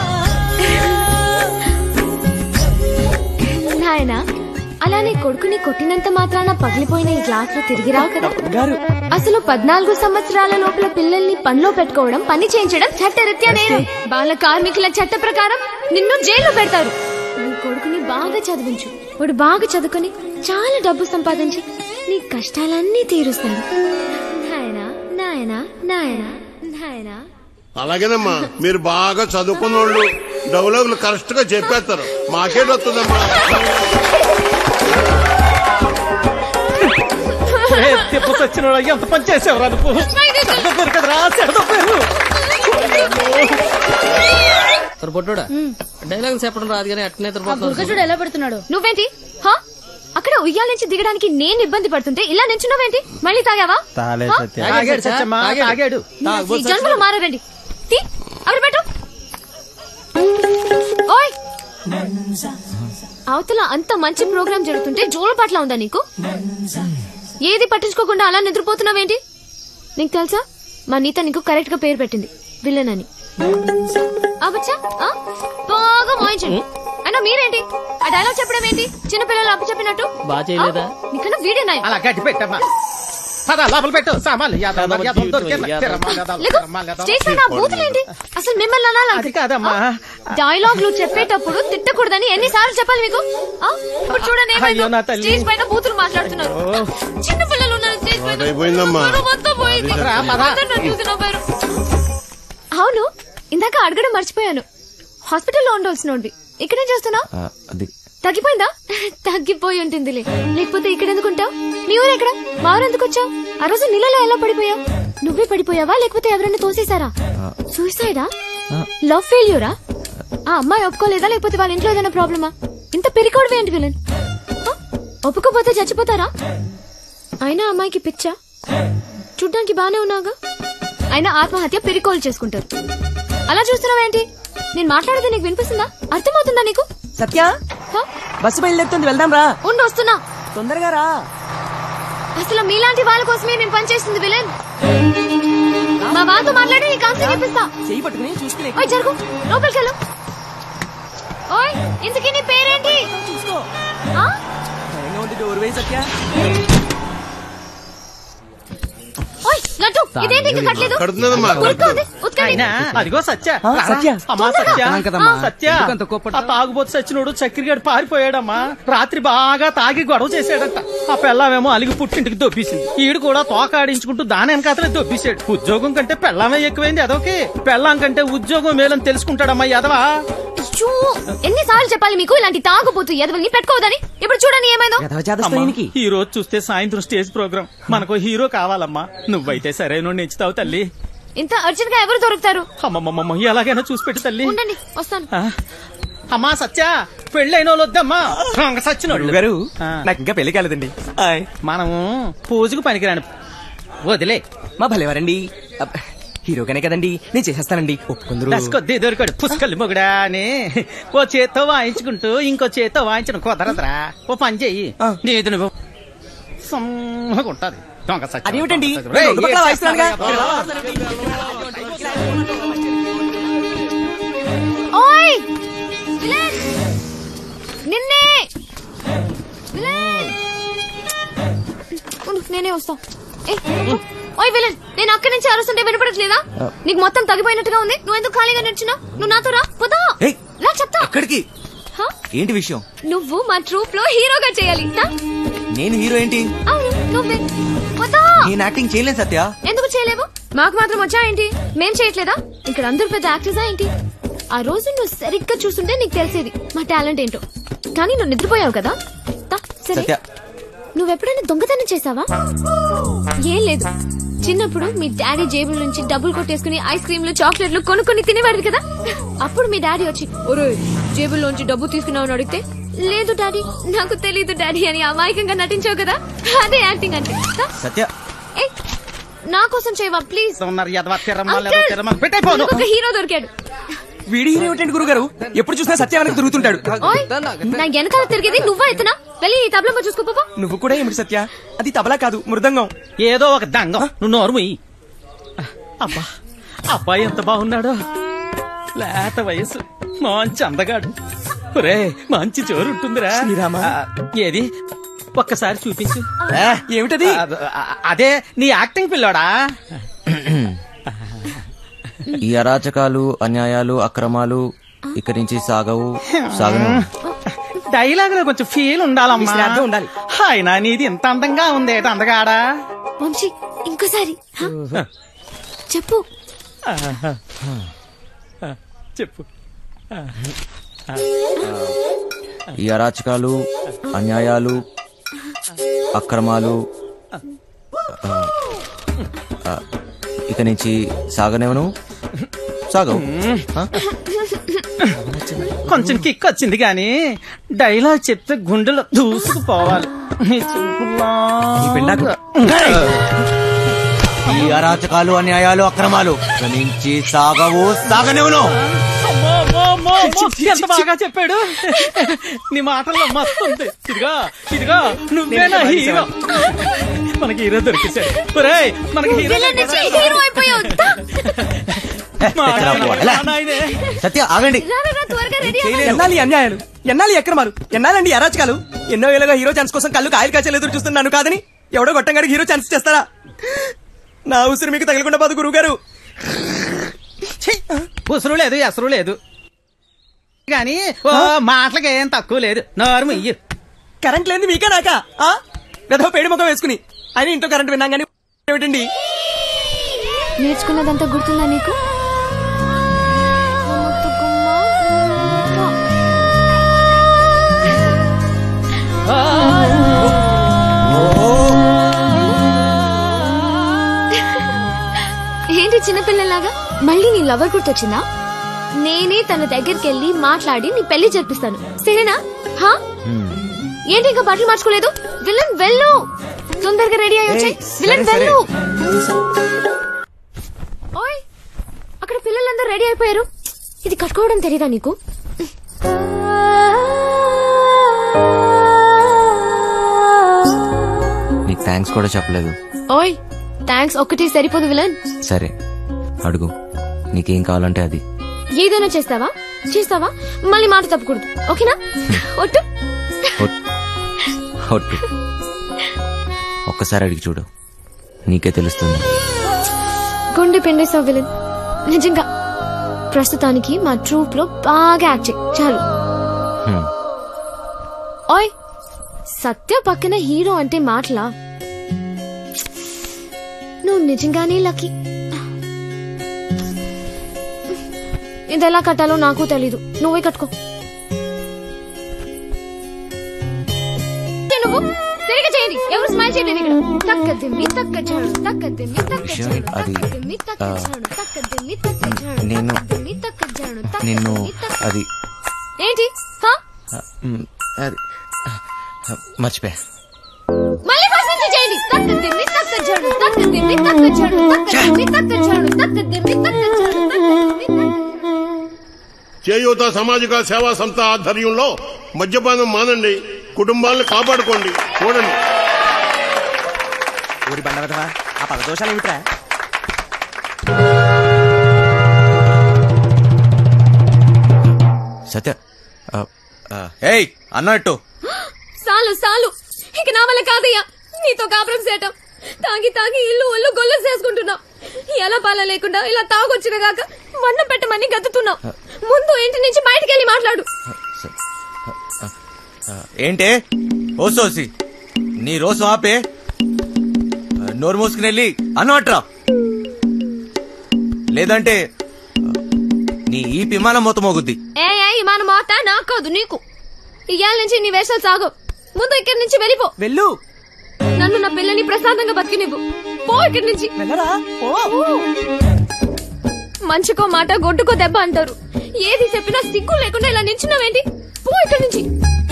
నాయనా అలానే కొడుకుని కొట్టినంత మాత్రాన పగిలిపోయిన ఈ గ్లాసులు తిరిగి రావు కదా అసలు పద్నాలుగు సంవత్సరాల లోపల పిల్లల్ని పనిలో పెట్టుకోవడం పని చేయించడం చట్టరీత్యా నేరం బాల కార్మికుల చట్ట ప్రకారం నిన్ను జైల్లో పెడతారు నీ కొడుకుని బాగా చదివించు వాడు బాగా చదువుకొని చాలా డబ్బు సంపాదించి నీ కష్టాలన్నీ తీరుస్తాడు నాయనా నాయనా నాయనా నాయనా అలాగేనమ్మా మీరు బాగా చదువుకున్న వాళ్ళు డైలాగులు కరెక్ట్ గా చెప్పేస్తారు మాకేట్ వస్తుందమ్మా వచ్చిన ఎంత పని చేసేవరా నువ్వు చెడదొప్పారు కదరా చెడదొప్పారు పొట్టోడా డైలాగ్ చెప్పడం రాదు కానీ అట్నే చూడు ఎలా పెడుతున్నాడు నువ్వేంటి హా అక్కడ ఉయ్యాల నుంచి దిగడానికి నేను ఇబ్బంది పడుతుంటే ఇలా నించున్నావేంటి మళ్ళీ తాగావా తాలే హా? సత్య తాగాడు సత్యమ్మా తాగాడు ఈ జన్మలో మారారండి తీ అక్కడ పెట్టు ఓయ్ అవతల అంత మంచి ప్రోగ్రాం జరుగుతుంటే జోల పట్ల ఉందా నీకు ఏది పట్టించుకోకుండా అలా నిద్రపోతున్నావేంటి నీకు తెలుసా మా నీత నీకు కరెక్ట్ గా పేరు పెట్టింది విలన్ అని ఆ బచ్చా ఆ? బాగా మోయించండి అయినా మీరేంటి ఆ డైలాగ్ చెప్పడం ఏంటి చిన్న పిల్లలు అప్పు చెప్పినట్టు బాగా చేయలేదా నీకన్నా వీడే నాయ అలా గట్టి పెట్టమ్మా పద లోపల పెట్టు సామాన్లు యాదవ యాదవ దొరికేలా. తిరమాల యాదవ, లేకు తిరమాల యాదవ. స్టేజ్ పైన ఆ బూతులేంటి అసలు మిమ్మల్ని అనాలి అది కాదమ్మా డైలాగ్లు చెప్పేటప్పుడు తిట్టకూడదని ఎన్నిసార్లు చెప్పాలి మీకు ఆ? ఇప్పుడు చూడండి అయ్యో, ఏమైందో నా తల్లి. స్టేజ్ పైన బూతులు మాట్లాడుతున్నారు చిన్న పిల్లలు ఉన్నారు స్టేజ్ పైన అయిపోయిందమ్మా పరువు మొత్తం పోయింది. పదరా, పద. అందరూ నన్ను చూసి నవ్వారు. అవును ఇందాక అడగడం మర్చిపోయాను హాస్పిటల్లో ఉండాల్సినోడివి ఇక్కడేం చేస్తున్నావు అది తగ్గిపోయిందా తగ్గిపోయి ఉంటుందిలే లేకపోతే ఇక్కడ ఎందుకుంటావు మీ ఊరు ఎక్కడ మా ఊరు ఎందుకు వచ్చావు ఆ రోజు నీళ్ళలో ఎలా పడిపోయావు నువ్వే పడిపోయావా లేకపోతే ఎవరైనా తోసేశారా సూసైడా లవ్ ఫెయిల్యూరా ఆ అమ్మాయి ఒప్పుకోలేదా లేకపోతే వాళ్ళ ఇంట్లో ఏదైనా ప్రాబ్లమా ఇంత పెరికోవడమే ఏంటి విలన్ హ? ఒప్పుకోపోతే చచ్చిపోతారా అయినా అమ్మాయికి పిచ్చా చూడ్డానికి బానే ఉన్నాగా అయినా ఆత్మహత్య పెరికోలు చేసుకుంటారు అలా చూస్తున్నావేంటి నేను మాట్లాడేది నీకు వినిపిస్తుందా అర్థమవుతుందా నీకు సత్య హ? బస్సు బయలుదేరుతుంది వెళ్దాం రా ఉండు వస్తున్నా తొందరగా రా అసలు మీలాంటి వాళ్ళ కోసమే నేను పనిచేస్తుంది విలన్ మా వాళ్ళతో మాట్లాడి నీకు ఆన్సర్ చెప్పిస్తా చెయ్యి పట్టుకుని చూసుకునే ఓయ్ జరుగు లోపలికి వెళ్ళు ఓయ్ ఇంతకీ నీ పేరేంటి చూసుకో ఆ? భయంగా ఉంది డోర్ వేయి సత్య ఓయ్ లడ్డు ఇదేంటి ఇంకా కట్టలేదు కడుతున్నదమ్మా ఉరకండి, ఉతకండి. అయినా అదిగో సత్య ఆ, సత్య. అమ్మా సత్య అన్నాం కదమ్మా. ఆ, సత్య ఎందుకంత కోప్పడతావ్? ఆ తాగుబోతు సచ్చినోడు చక్కెరగాడు పారిపోయాడమ్మా రాత్రి బాగా తాగి గొడవ చేశాడంట ఆ పెళ్ళామేమో అలిగి పుట్టింటికి దొబ్బేసింది ఈడు కూడా తోకాడించుకుంటూ దాని వెనకాతలే దొబ్బేశాడు ఉద్యోగం కంటే పెళ్ళామే ఎక్కువైంది అదొకే పెళ్ళాం కంటే ఉద్యోగం మేలని తెలుసుకుంటాడమ్మా ఎదవా అయ్యో, ఎన్నిసార్లు చెప్పాలి మీకు ఇలాంటి తాగుబోతు ఎదవల్ని పెట్టుకోవద్దని ఇప్పుడు చూడండి ఏమైందో అమ్మా, ఈ రోజు చూస్తే సాయంత్రం స్టేజ్ ప్రోగ్రామ్ మనకు హీరో కావాలమ్మా నువ్వైతే సరైన నెంచుతావు తల్లి ఇంత అర్జెంట్ గా ఎవరు దొరుకుతారు అమ్మమ్మమ్మ ఎలాగైనా చూసి పెట్టు తల్లి ఉండండి వస్తాను ఆ? అమ్మా సత్య పెళ్ళైన వాళ్ళు వద్దమ్మా సచ్చినోడు గారు నాకు ఇంకా పెళ్లి కాలేదండి మనము పూజకు పనికిరాను వదిలే మా భలేవారండి అబ్బ, హీరోగానే కదండి నేను చేసేస్తానండి ఒప్పుకుందరు దశకొద్ది దొరికాడు పుష్కలు మొగుడా అని ఓ చేత్తో వాయించుకుంటూ ఇంకో చేత్తో వాయించడం కుదరదురా ఓ పని చెయ్యి నీది నువ్వు సమ్మగా ఉంటది దొంగ సత్యం. అదేమిటండి రేయ్, రెండు పక్కల ఏ వాయిస్తున్నానుగా. ఓయ్ విలన్ నిన్నే విలన్ ఉండు, నేనే వస్తా ఏ, ఓయ్ విలన్ నేను అక్కడి నుంచి అరుస్తుంటే వినపడట్లేదా నీకు మొత్తం తగ్గిపోయినట్టుగా ఉంది నువ్వు ఎందుకు ఖాళీగా నడిచినా నువ్వు నాతో రా పోదా ఏయ్. రా చెప్తా ఎక్కడికి హ? ఏంటి విషయం నువ్వు మా ట్రూప్ లో హీరోగా చేయాలి హ? నేను హీరో ఏంటి అవును నువ్వే పోదా నేను యాక్టింగ్ చేయలేను సత్య ఎందుకు చేయలేవు మాకు మాత్రం వచ్చా ఏంటి మేం చేయట్లేదా ఇక్కడ అందరూ పెద్ద యాక్టర్సా ఏంటి ఆ రోజు నువ్వు సరిగ్గా చూస్తుంటే నీకు తెలిసేది మా టాలెంట్ ఏంటో కానీ నువ్వు నిద్రపోయావు కదా తా, సరే సత్య నువ్వెప్పుడైనా దొంగతనం చేసావా ఏం లేదు చిన్నప్పుడు మీ డాడీ జేబుల నుంచి డబ్బులు కొట్టేసుకుని ఐస్ క్రీమ్లు చాక్లెట్లు కొనుక్కొని తినేవాడు కదా అప్పుడు మీ డాడీ వచ్చి ఒరే జేబుల్లోంచి డబ్బు తీసుకున్నావు అడిగితే లేదు డాడీ నాకు తెలీదు డాడీ అని అమాయకంగా నటించావు కదా అదే యాక్టింగ్ అంటే తా, సత్య ఏయ్, నా కోసం చేయవా ప్లీజ్ ఉన్నారు ఎదవా తిరమాలి అంకుల్, ఎదవా తిరమాలి పెట్టైపోను నాకు ఒక హీరో దొరికాడు వీడి హీరో ఏంటండి గురుగారు ఎప్పుడు చూసినా సత్య వెనక తిరుగుతుంటాడు ఓయ్ నా వెనకాల తిరిగేది నువ్వా ఎత్తునా వెళ్ళి ఈ తబలమ్మ చూసుకోపో నువ్వు కూడా ఏమిటి సత్య అది తబలా కాదు మృదంగం ఏదో ఒక దంగం నువ్వు నోరు మూయి. అబ్బా అబ్బాయి ఎంత బాగున్నాడో లేత వయసు మంచి అందగాడు ఒరే మంచి చోరు ఉంటుందిరా శ్రీరామ. ఆ, ఏది ఒక్కసారి చూపించు ఏమిటది ఆ, అదే నీ యాక్టింగ్ పిల్లోడా ఈ అరాచకాలు అన్యాయాలు అక్రమాలు ఇక్కడి నుంచి సాగవు సాగను డైలాగ్ లో కొంచెం ఫీల్ ఉండాలమ్మా శ్రద్ధ ఉండాలి. అయినా నీది ఇంత అందంగా ఉంది ఏట అందగాడా వంశీ ఇంకోసారి హ? చెప్పు చెప్పు ఈ అరాచకాలు అన్యాయాలు అక్రమాలు ఆ, ఇక నుంచి సాగనేవను సాగవు ఆ? కొంచెం కిక్ వచ్చింది కానీ డైలాగ్ చెప్తే గుండెలో దూసుకుపోవాలి నీ చూపులా- ఈ అరాచకాలు అన్యాయాలు అక్రమాలు ఇక నుంచి సాగవు సాగనేవను అమ్మో, అమ్మో, అమ్మో, అమ్మో, ఎంత బాగా చెప్పాడు నీ మాటల్లో మస్తు ఉంది ఇదిగా ఇదిగా నువ్వే నా హీరో మనకి హీరో దొరికేశాడు ఒరేయ్, మనకి హీరో హీరో అయిపోయావు దా. మా ఎక్కడా నాయనే, పోవాలా? మా నాయనే. సత్య ఆగండి రా, రా, రా, త్వరగా రెడీ అవ్వాలి. ఎన్నాలి అన్యాయాలు ఎన్నాలి అక్రమాలు ఎన్నాలండి అరాచకాలు ఎన్నో ఏళ్ళగా హీరో ఛాన్స్ కోసం కళ్ళు కాయలు కాచలు ఎదురు చూస్తున్నాను కాదని ఎవడో గొట్టంగాడికి హీరో ఛాన్స్ చేస్తారా నా ఉసిరి మీకు తగలకుండా బాదు గురువు గారు ఉసురు లేదు ఎసరు లేదు కానీ ఓ మాటలకి ఏం తక్కువ లేదు నోరు ఇయ్యు కరెంట్ లేని మీకే నాకా ఆ? గదో పేడి ముఖం వేసుకుని అయినా ఇంట్లో కరెంట్ విన్నాం కానీ ఏమిటండి నేర్చుకున్నదంతా గుర్తుందా నీకు ఏంటి చిన్నపిల్లలాగా మళ్ళీ నీ లవర్ గుర్తొచ్చిందా నేనే తన దగ్గరికి వెళ్ళి మాట్లాడి నీ పెళ్లి జరిపిస్తాను సరేనా హా ఏంటి ఇంకా బట్టలు మార్చుకోలేదు విలన్ వెళ్ళు తొందరగా రెడీ అయ్యి వచ్చాయి విలన్ సరే, వెళ్ళు ఓయ్ అక్కడ పిల్లలందరూ రెడీ అయిపోయారు ఇది కట్టుకోవడం తెలీదా నీకు నీకు థ్యాంక్స్ కూడా చెప్పలేదు ఓయ్ థ్యాంక్స్ ఒక్కటి సరిపోదు విలన్ సరే అడుగు నీకేం కావాలంటే అది ఏదైనా చేస్తావా చేస్తావా మళ్ళీ మాట తప్పకూడదు ఓకేనా ఒట్టు ఒట్టు ఒక్కసారి అడిగి చూడు నీకే తెలుస్తుంది గుండె పిండేసావు విలన్ నిజంగా ప్రస్తుతానికి మా ట్రూప్ లో బాగా యాక్ట్ చేయి చాలు హ్మ్. ఓయ్ సత్య పక్కన హీరో అంటే మాటలా నువ్వు నిజంగానే లక్కీ ఇది ఎలా కట్టాలో నాకు తెలీదు నువ్వే కట్టుకో నువ్వు సరిగా చేయండి ఎవరు స్మైల్ చేయండి ఇక్కడ తక్క దిమ్మి తక్క చాడు తక్క దిమ్మి తక్క విషయం చాడు అది తక్క దిమ్మి తక్క ఆ, చాడు తక్క దిమ్మి తక్క చాడు నేను తక్క దిమ్మి తక్క చాడు తక్క నిన్ను దిమ్మి తక్క- అది ఏంటి హా? ఆ, మ్, అది ఆ, ఆ, మర్చిపోయా మళ్ళీ ఫస్ట్ నుంచి చేయండి తక్క దిమ్మి తక్క చాడు తక్క దిమ్మి తక్క చాడు తక్క దిమ్మి తక్క చాడు తక్క దిమ్మి తక్క చాడు తక్క దిమ్మి తక్క చేయూత సామాజిక సేవా సంస్థ ఆధ్వర్యంలో మద్యపానం మానండి కుటుంబాలను కాపాడుకోండి చూడండి ఊరి బండ కదవా ఆ పద దోషాలు ఏమిట్రా సత్య ఆ, ఆ, ఏయ్ అన్నట్టు సాలు సాలు ఇక నా వల్ల కాదయ్యా నీతో కాపురం చేయటం తాగి తాగి ఇల్లు ఒళ్ళు గొల్ల చేసుకుంటున్నావు ఎలా పాల లేకుండా ఇలా తాగొచ్చిన గాక మన్నం పెట్టమని గతుతున్నావు ముందు ఇంటి నుంచి బయటికి వెళ్ళి మాట్లాడు ఆ, ఏంటే ఓ సోసి నీ రోజు ఆపే ఆ, నోరు మూసుకుని వెళ్ళి అన్నట్రా లేదంటే ఆ, నీ ఈ విమానం మొత్తం మోగుద్ది ఏ ఏ మన మాట నాకు కాదు నీకు ఇవాళ నుంచి నీ వేషాలు సాగు ముందు ఇక్కడి నుంచి వెళ్ళిపో వెళ్ళు నన్ను నా పిల్లని ప్రశాంతంగా బతికినివ్వు పో ఇక్కడి నుంచి పో. మంచికో మాట గొడ్డుకో దెబ్బ అంటారు ఏది చెప్పినా సిగ్గు లేకుండా ఇలా నించున్నావేంటి పో ఇక్కడి నుంచి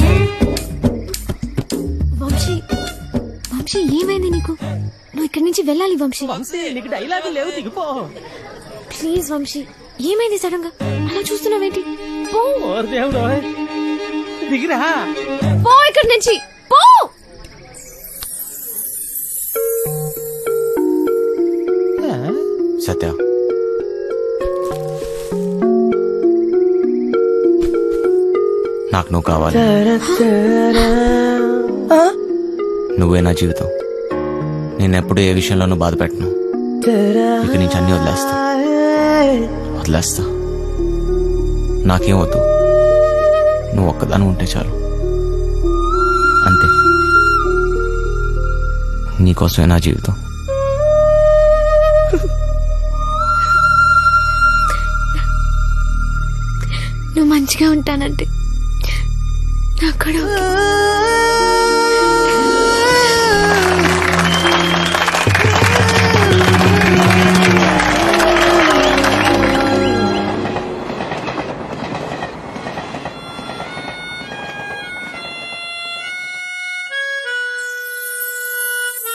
వంశీ వంశీ ఏమైంది నీకు నువ్వు ఇక్కడి నుంచి వెళ్ళాలి వంశీ వంశీ నీకు డైలాగు లేవు దిగిపో ప్లీజ్ వంశీ ఏమైంది సడన్ గా అలా చూస్తున్నావేంటి పో ఓరి దేవుడు దిగిరా పో ఇక్కడి నుంచి పో సత్య నాకు నువ్వు కావాలి నువ్వే నా జీవితం నేను ఎప్పుడు ఏ విషయంలోనూ బాధ పెట్టను ఇక నుంచి అన్ని వదిలేస్తా వదిలేస్తా నాకేం వద్దు నువ్వు ఒక్కదాని ఉంటే చాలు అంతే నీకోసమే నా జీవితం నువ్వు మంచిగా ఉంటానంటే నాకు కూడా ఓకే.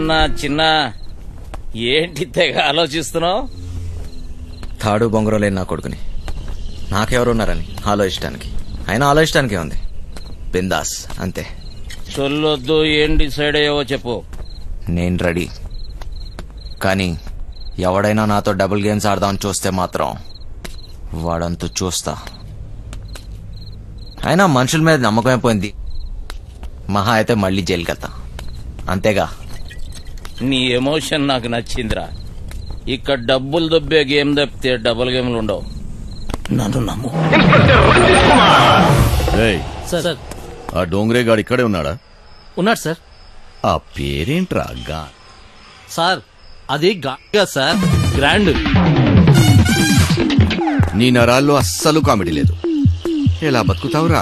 నా చిన్న ఏంటి తెగ ఆలోచిస్తున్నావు తాడు బొంగరం లేని నా కొడుకుని నాకెవరున్నారని ఆలోచించడానికి అయినా ఆలోచించడానికే ఉంది బిందాస్ అంతే చొల్లొద్దు ఏం డిసైడ్ అయ్యావో చెప్పు నేను రెడీ కానీ ఎవడైనా నాతో డబుల్ గేమ్స్ ఆడదామని చూస్తే మాత్రం వాడంతు చూస్తా అయినా మనుషుల మీద నమ్మకం అయిపోయింది మహా అయితే మళ్ళీ జైలుకి వెళ్తా అంతేగా నీ ఎమోషన్ నాకు నచ్చిందిరా ఇక్కడ డబ్బులు దొబ్బే గేమ్ తప్పితే డబుల్ గేమ్లు ఉండవు నన్ను నమ్ము ఏయ్, సార్ ఆ డోంగ్రే గాడు ఇక్కడే ఉన్నాడా ఉన్నాడు సార్ ఆ పేరేంట్రా గా సార్ అది గా సార్ గ్రాండ్ నీ నరాల్లో అస్సలు కామెడీ లేదు ఎలా బతుకుతావురా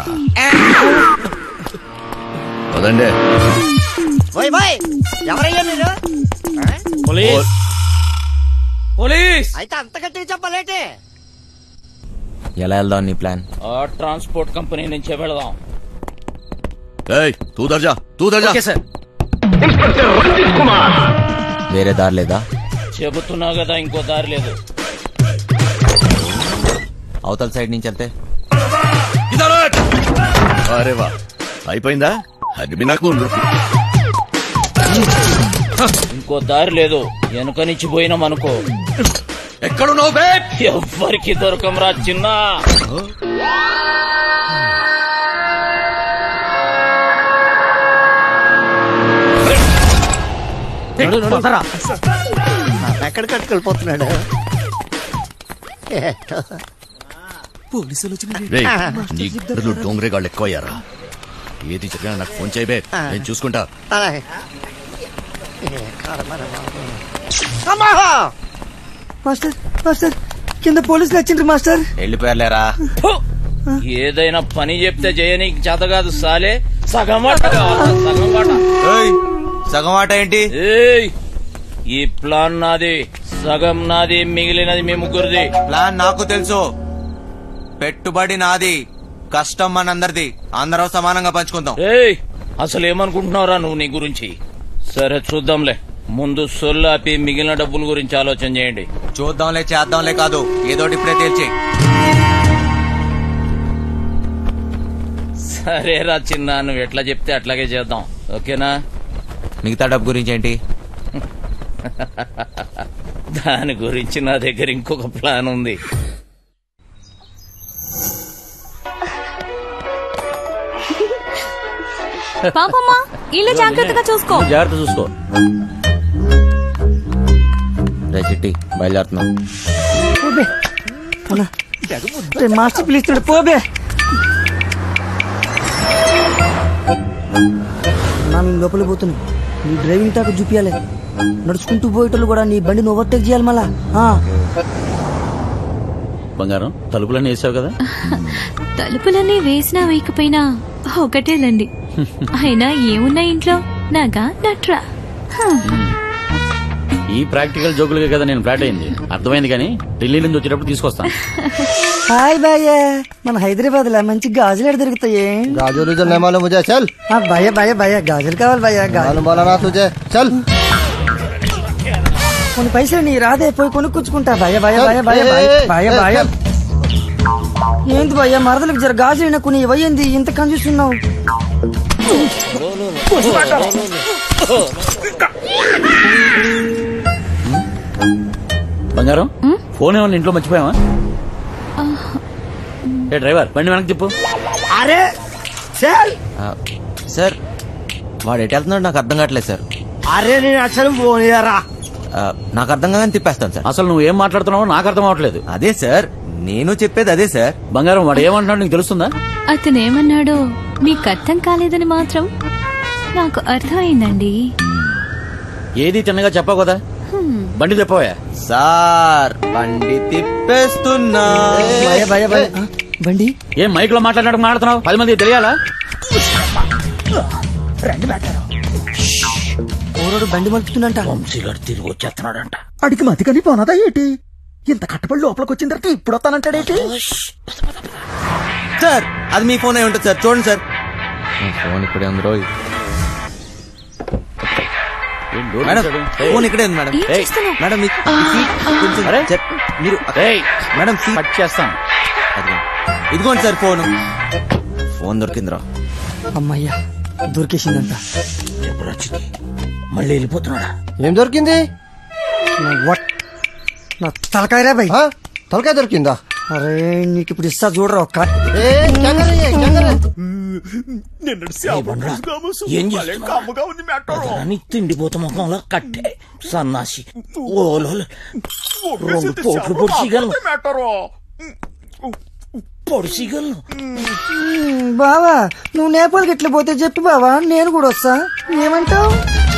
పదండే ఓయ్ బాయ్ ఎవరయ్యా మీరు పోలీస్ పోలీస్ అయితే అంత గట్టిగా చెప్పలేటే ఎలా వెళ్దాం నీ ప్లాన్ ఆ ట్రాన్స్పోర్ట్ కంపెనీ నుంచే వెళదాం ఏయ్ తూ దర్జా తూ దర్జా సార్ వేరే దారి లేదా చెబుతున్నా కదా ఇంకో దారి లేదు అవతల సైడ్ నుంచి వెళ్తే అరే వా అయిపోయిందా అది మీ నాకు ఉండు. ఇంకో దారి లేదు వెనుక నుంచి పోయినాం అనుకో ఎక్కడున్నావు బే ఎవ్వరికి దొరకంరా చిన్న ఎక్కడ కట్టుకెళ్ళిపోతున్నాడు పోలీసులు రేయ్, నీ గుడ్డలు డోంగ్రే గాళ్ళు ఎక్కువయ్యారా ఏది జరిగినా నాకు ఫోన్ చేయబే నేను చూసుకుంటా మాస్టర్ మాస్టర్ కింద పోలీసులు వచ్చిండ్రు మాస్టర్ వెళ్ళిపోయారులేరా ఏదైనా పని చెప్తే చేయనీకి చేత కాదు సాలే సగం వాట కావాలా? సగం వాట సగం ఆట ఏంటి ఏయ్ ఈ ప్లాన్ నాది సగం నాది మిగిలినది మీ ముగ్గురిది ప్లాన్ నాకు తెలుసు పెట్టుబడి నాది కష్టం మనందరిది అందరం సమానంగా పంచుకుందాం ఏయ్ అసలు ఏమనుకుంటున్నావురా నువ్వు నీ గురించి సరే చూద్దాంలే ముందు సొల్లు ఆపి మిగిలిన డబ్బుల గురించి ఆలోచన చేయండి చూద్దాంలే చేద్దాంలే కాదు ఏదోటి ఇప్పుడే తేల్చి సరేరా చిన్న నువ్వు ఎట్లా చెప్తే అట్లాగే చేద్దాం ఓకేనా మిగతా డబ్బు గురించి ఏంటి దాని గురించి నా దగ్గర ఇంకొక ప్లాన్ ఉంది పాపమ్మా ఇల్లు జాగ్రత్తగా చూసుకో జాగ్రత్త చూసుకో రే చిట్టి బయలుదేరుతున్నాం పోబే అన్నా, రే మాస్టర్ పిలుస్తున్నాడు పోబే నా మేము లోపలికి పోతున్నాం నీ డ్రైవింగ్ టాక్ చూపించాలి నడుచుకుంటూ పోయేటోళ్ళు కూడా నీ బండిని ఓవర్టేక్ చేయాలి మళ్ళా ఆ. బంగారం తలుపులన్నీ వేసావు కదా తలుపులన్నీ వేసినా వేయకపోయినా ఒకటేలండి అయినా ఏమున్నా ఇంట్లో నాగా నట్రా హ. ఈ ప్రాక్టికల్ జోకులుగా కదా నేను ఫ్లాట్ అయింది అర్థమైంది కానీ ఢిల్లీ నుంచి వచ్చేటప్పుడు తీసుకొస్తాను హాయ్ భయ్య మన హైదరాబాద్ లో మంచి గాజులు ఎక్కడ దొరుకుతాయి गाजर उजर नहीं मालूम मुझे चल ఆ, భయ్య భయ్య భయ్య గాజులు కావాలి భయ్య గాజులు मालूम बोला ना तुझे चल కొన్ని పైసలు నీ రాదే పోయి కొనుక్కొచ్చుకుంటా భయ భయ భయ భయ భయ భయ భయ ఏంది భయ్య మరదలకు జర గాజులు కొన్ని ఇవ్వయింది ఇంత కన్ఫ్యూస్తున్నావు బంగారం ఫోన్ ఏమన్నా ఇంట్లో మర్చిపోయావా ఏ డ్రైవర్ బండి వెనక్కి చెప్పు అరే సార్ ఆ, సార్ వాడు ఎటు వెళ్తున్నాడు నాకు అర్థం కావట్లేదు సార్ అరే నేను అసలు పోనీయరా ఆ, నాకు అర్థం కాదని తిప్పేస్తాను సార్ అసలు నువ్వు ఏం మాట్లాడుతున్నావో నాకు అర్థం అవ్వట్లేదు అదే సార్ నేను చెప్పేది అదే సార్ బంగారం వాడు ఏమంటున్నాడు నీకు తెలుస్తుందా అతను ఏమన్నాడో మీకు అర్థం కాలేదని మాత్రం నాకు అర్థమైందండి ఏది తిన్నగా చెప్పావు కదా బండి చెప్పవా సార్ బండి తిప్పేస్తున్నా భయ భయ భయ ఆ, బండి ఏం మైక్ లో మాట్లాడినట్టు మాట్లాడుతున్నావు పది మంది తెలియాలా ఓరోడు బండి మలుపుతుందంట వంశీగారు తిరిగి వచ్చేస్తున్నాడంట అడిగి మతికని పోనదా ఏంటి ఇంత కట్టబడి లోపలికి వచ్చిన తర్వాత ఇప్పుడు వస్తానంటాడేంటి సార్ అది మీ ఫోన్ అయి ఉంటుంది సార్ చూడండి సార్ ఫోన్ ఇక్కడే ఉంది రోయ్ మేడం ఫోన్ ఇక్కడే ఉంది మేడం ఏం ఏయ్, చేస్తున్నావ్? మేడం మీ- మీ సీట్ కొంచెం జర- మీరు మేడం కట్ చేస్తాను ఇదిగోండి సార్ ఫోన్ ఫోన్ దొరికిందిరా అమ్మయ్యా దొరికేసిందంట మళ్ళీ వెళ్ళిపోతున్నాడా ఏం దొరికింది వట్ నా తలకాయ రే భయ్ తలకాయ దొరికిందా అరే నీకు ఇప్పుడు ఇస్తా చూడరా ఒక్క ఏ కంగారు ఏ, కంగారు ఏం చేస్తున్నావు తిండిపోత ముఖంలో కట్టే సన్నాసి ఓలో రెండు పోట్లు పొడిచిగలను పొడిచిగలను మ్మ్, బావా నువ్వు నేపాల్కి ఎట్లా పోతే చెప్పు బావా నేను కూడా వస్తా ఏమంటావు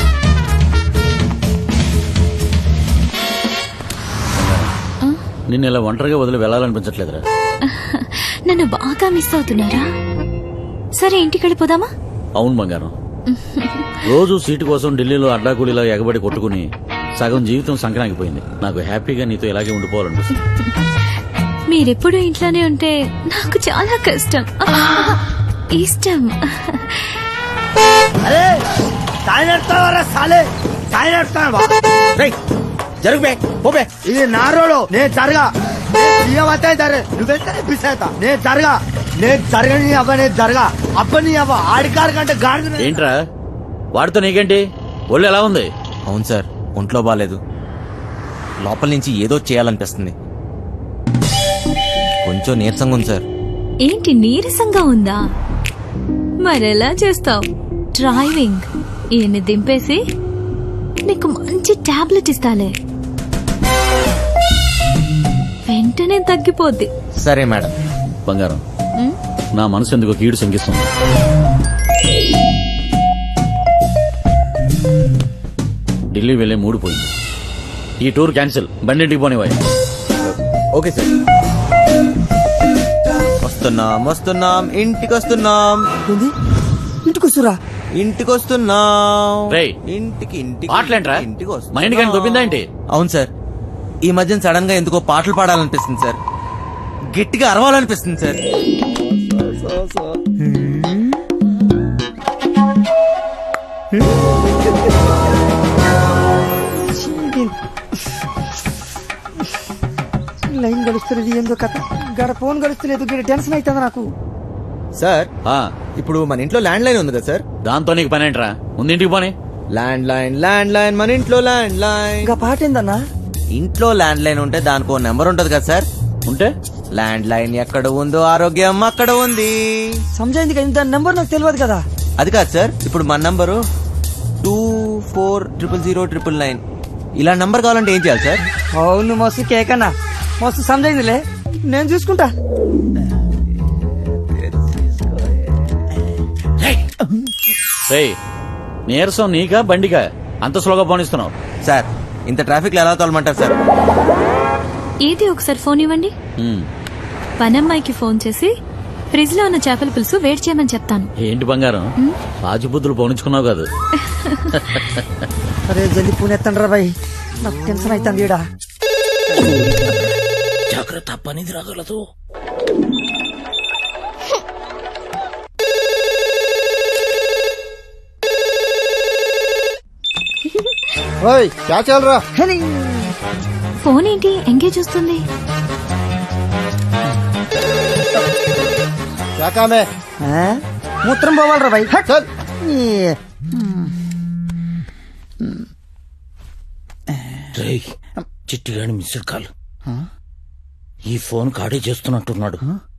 నిన్ను ఇలా ఒంటరిగా వదిలి వెళ్ళాలనిపించట్లేదురా నన్ను బాగా మిస్ అవుతున్నారా సరే ఇంటికి వెళ్ళిపోదామా అవును బంగారం రోజు సీటు కోసం ఢిల్లీలో అడ్డాకూలీలా ఎగబడి కొట్టుకుని సగం జీవితం సంక్రాంతిపోయింది నాకు హ్యాపీగా నీతో ఇలాగే ఉండిపోవాలనిపిస్తుంది మీరెప్పుడు ఇంట్లోనే ఉంటే నాకు చాలా కష్టం ఇష్టం అరే సాయి నడుస్తావరా సాలే సాయి నడుస్తావా జరుగు బే పోబే ఇది నా రోడు నేను జరగా బియ్యం వస్తాయి జరగ నువ్వెంత పిసేత నేను జరగా నేను జరగని అవ్వ నేను జరగా అబ్బని అవ్వ ఆడికారు కంటే గాడి ఏంట్రా వాడితో నీకేంటి ఒళ్ళు ఎలా ఉంది అవును సార్ ఒంట్లో బాగాలేదు లోపల నుంచి ఏదో చేయాలనిపిస్తుంది కొంచెం నీరసంగా ఉంది సార్ ఏంటి నీరసంగా ఉందా మరెలా చేస్తావు డ్రైవింగ్ ఈయన్ని దింపేసి నీకు మంచి టాబ్లెట్ ఇస్తాలే వెంటనే తగ్గిపోద్ది సరే మేడం బంగారం ఉమ్, నా మనసు ఎందుకో కీడు శంకిస్తుంది ఢిల్లీ వెళ్ళే మూడు పోయింది ఈ టూర్ క్యాన్సిల్ బండింటికి పోనివాయి ఓకే సార్ వస్తున్నాం వస్తున్నాం ఇంటికి వస్తున్నాం ఇంటికి వస్తురా ఇంటికి వస్తున్నాం రేయ్, ఇంటికి ఇంటికి పాటలేంట్రా? ఇంటికి వస్తున్నాం. మా ఇంటికి ఆయన దొబ్బిందా ఏంటి? అవును సార్ ఈ మధ్యన సడన్ గా ఎందుకో పాటలు పాడాలనిపిస్తుంది సార్ గట్టిగా అరవాలనిపిస్తుంది సార్ లైన్ గడుస్తున్నది ఏందో కథ గడ ఫోన్ గడుస్తలేదు గడ టెన్షన్ అవుతుంది నాకు సార్ ఇప్పుడు మన ఇంట్లో ల్యాండ్ లైన్ ఉంది కదా సార్ దాంతో నీకు పని ఏంట్రా ముందు ఇంటికి పోనీ ల్యాండ్ లైన్ ల్యాండ్ లైన్ మన ఇంట్లో ల్యాండ్ లైన్ ఇంకా పాట ఏందన్నా ఇంట్లో ల్యాండ్ లైన్ ఉంటే దానికి నెంబర్ ఉంటది కదా సార్ ఉంటే ల్యాండ్ లైన్ ఎక్కడ ఉందో ఆరోగ్యం అక్కడ ఉంది సంజయింది కదా దాని నెంబర్ నాకు తెలియదు కదా అది కాదు సార్ ఇప్పుడు మన number two four triple zero triple nine ఇలా నంబర్ కావాలంటే ఏం చేయాలి సార్ అవును మస్తు కేకన్నా మస్తు సంజయిందిలే నేను చూసుకుంటా రేయ్ నీరసం నీకా బండికా అంత స్లోగా పోనిస్తున్నావు సార్ ఇంత ట్రాఫిక్ లో ఎలా తోలమంటారు సార్ ఏది ఒకసారి ఫోన్ ఇవ్వండి ఉమ్, పనమ్మాయికి ఫోన్ చేసి ఫ్రిడ్జ్ లో ఉన్న చేపల పులుసు వేడి చేయమని చెప్తాను ఏంటి బంగారం రాజబుద్ధులు పోనించుకున్నావు కాదు అరే జల్ది పూనెత్తండి రా బాయ్ నాకు టెన్షన్ అవుతుంది ఈడ జాగ్రత్త పనిది రాగలదు ఓయ్ క్యా చల్ రా ఫోన్ ఏంటి ఎంగేజ్ వస్తుంది క్యా కామ్ హై ఆ? మూత్రం పోవాలరా బాయ్ చల్ రేయ్ చిట్టిగాని మిస్డ్ కాల్ ఈ ఫోన్ కాడే చేస్తున్నట్టున్నాడు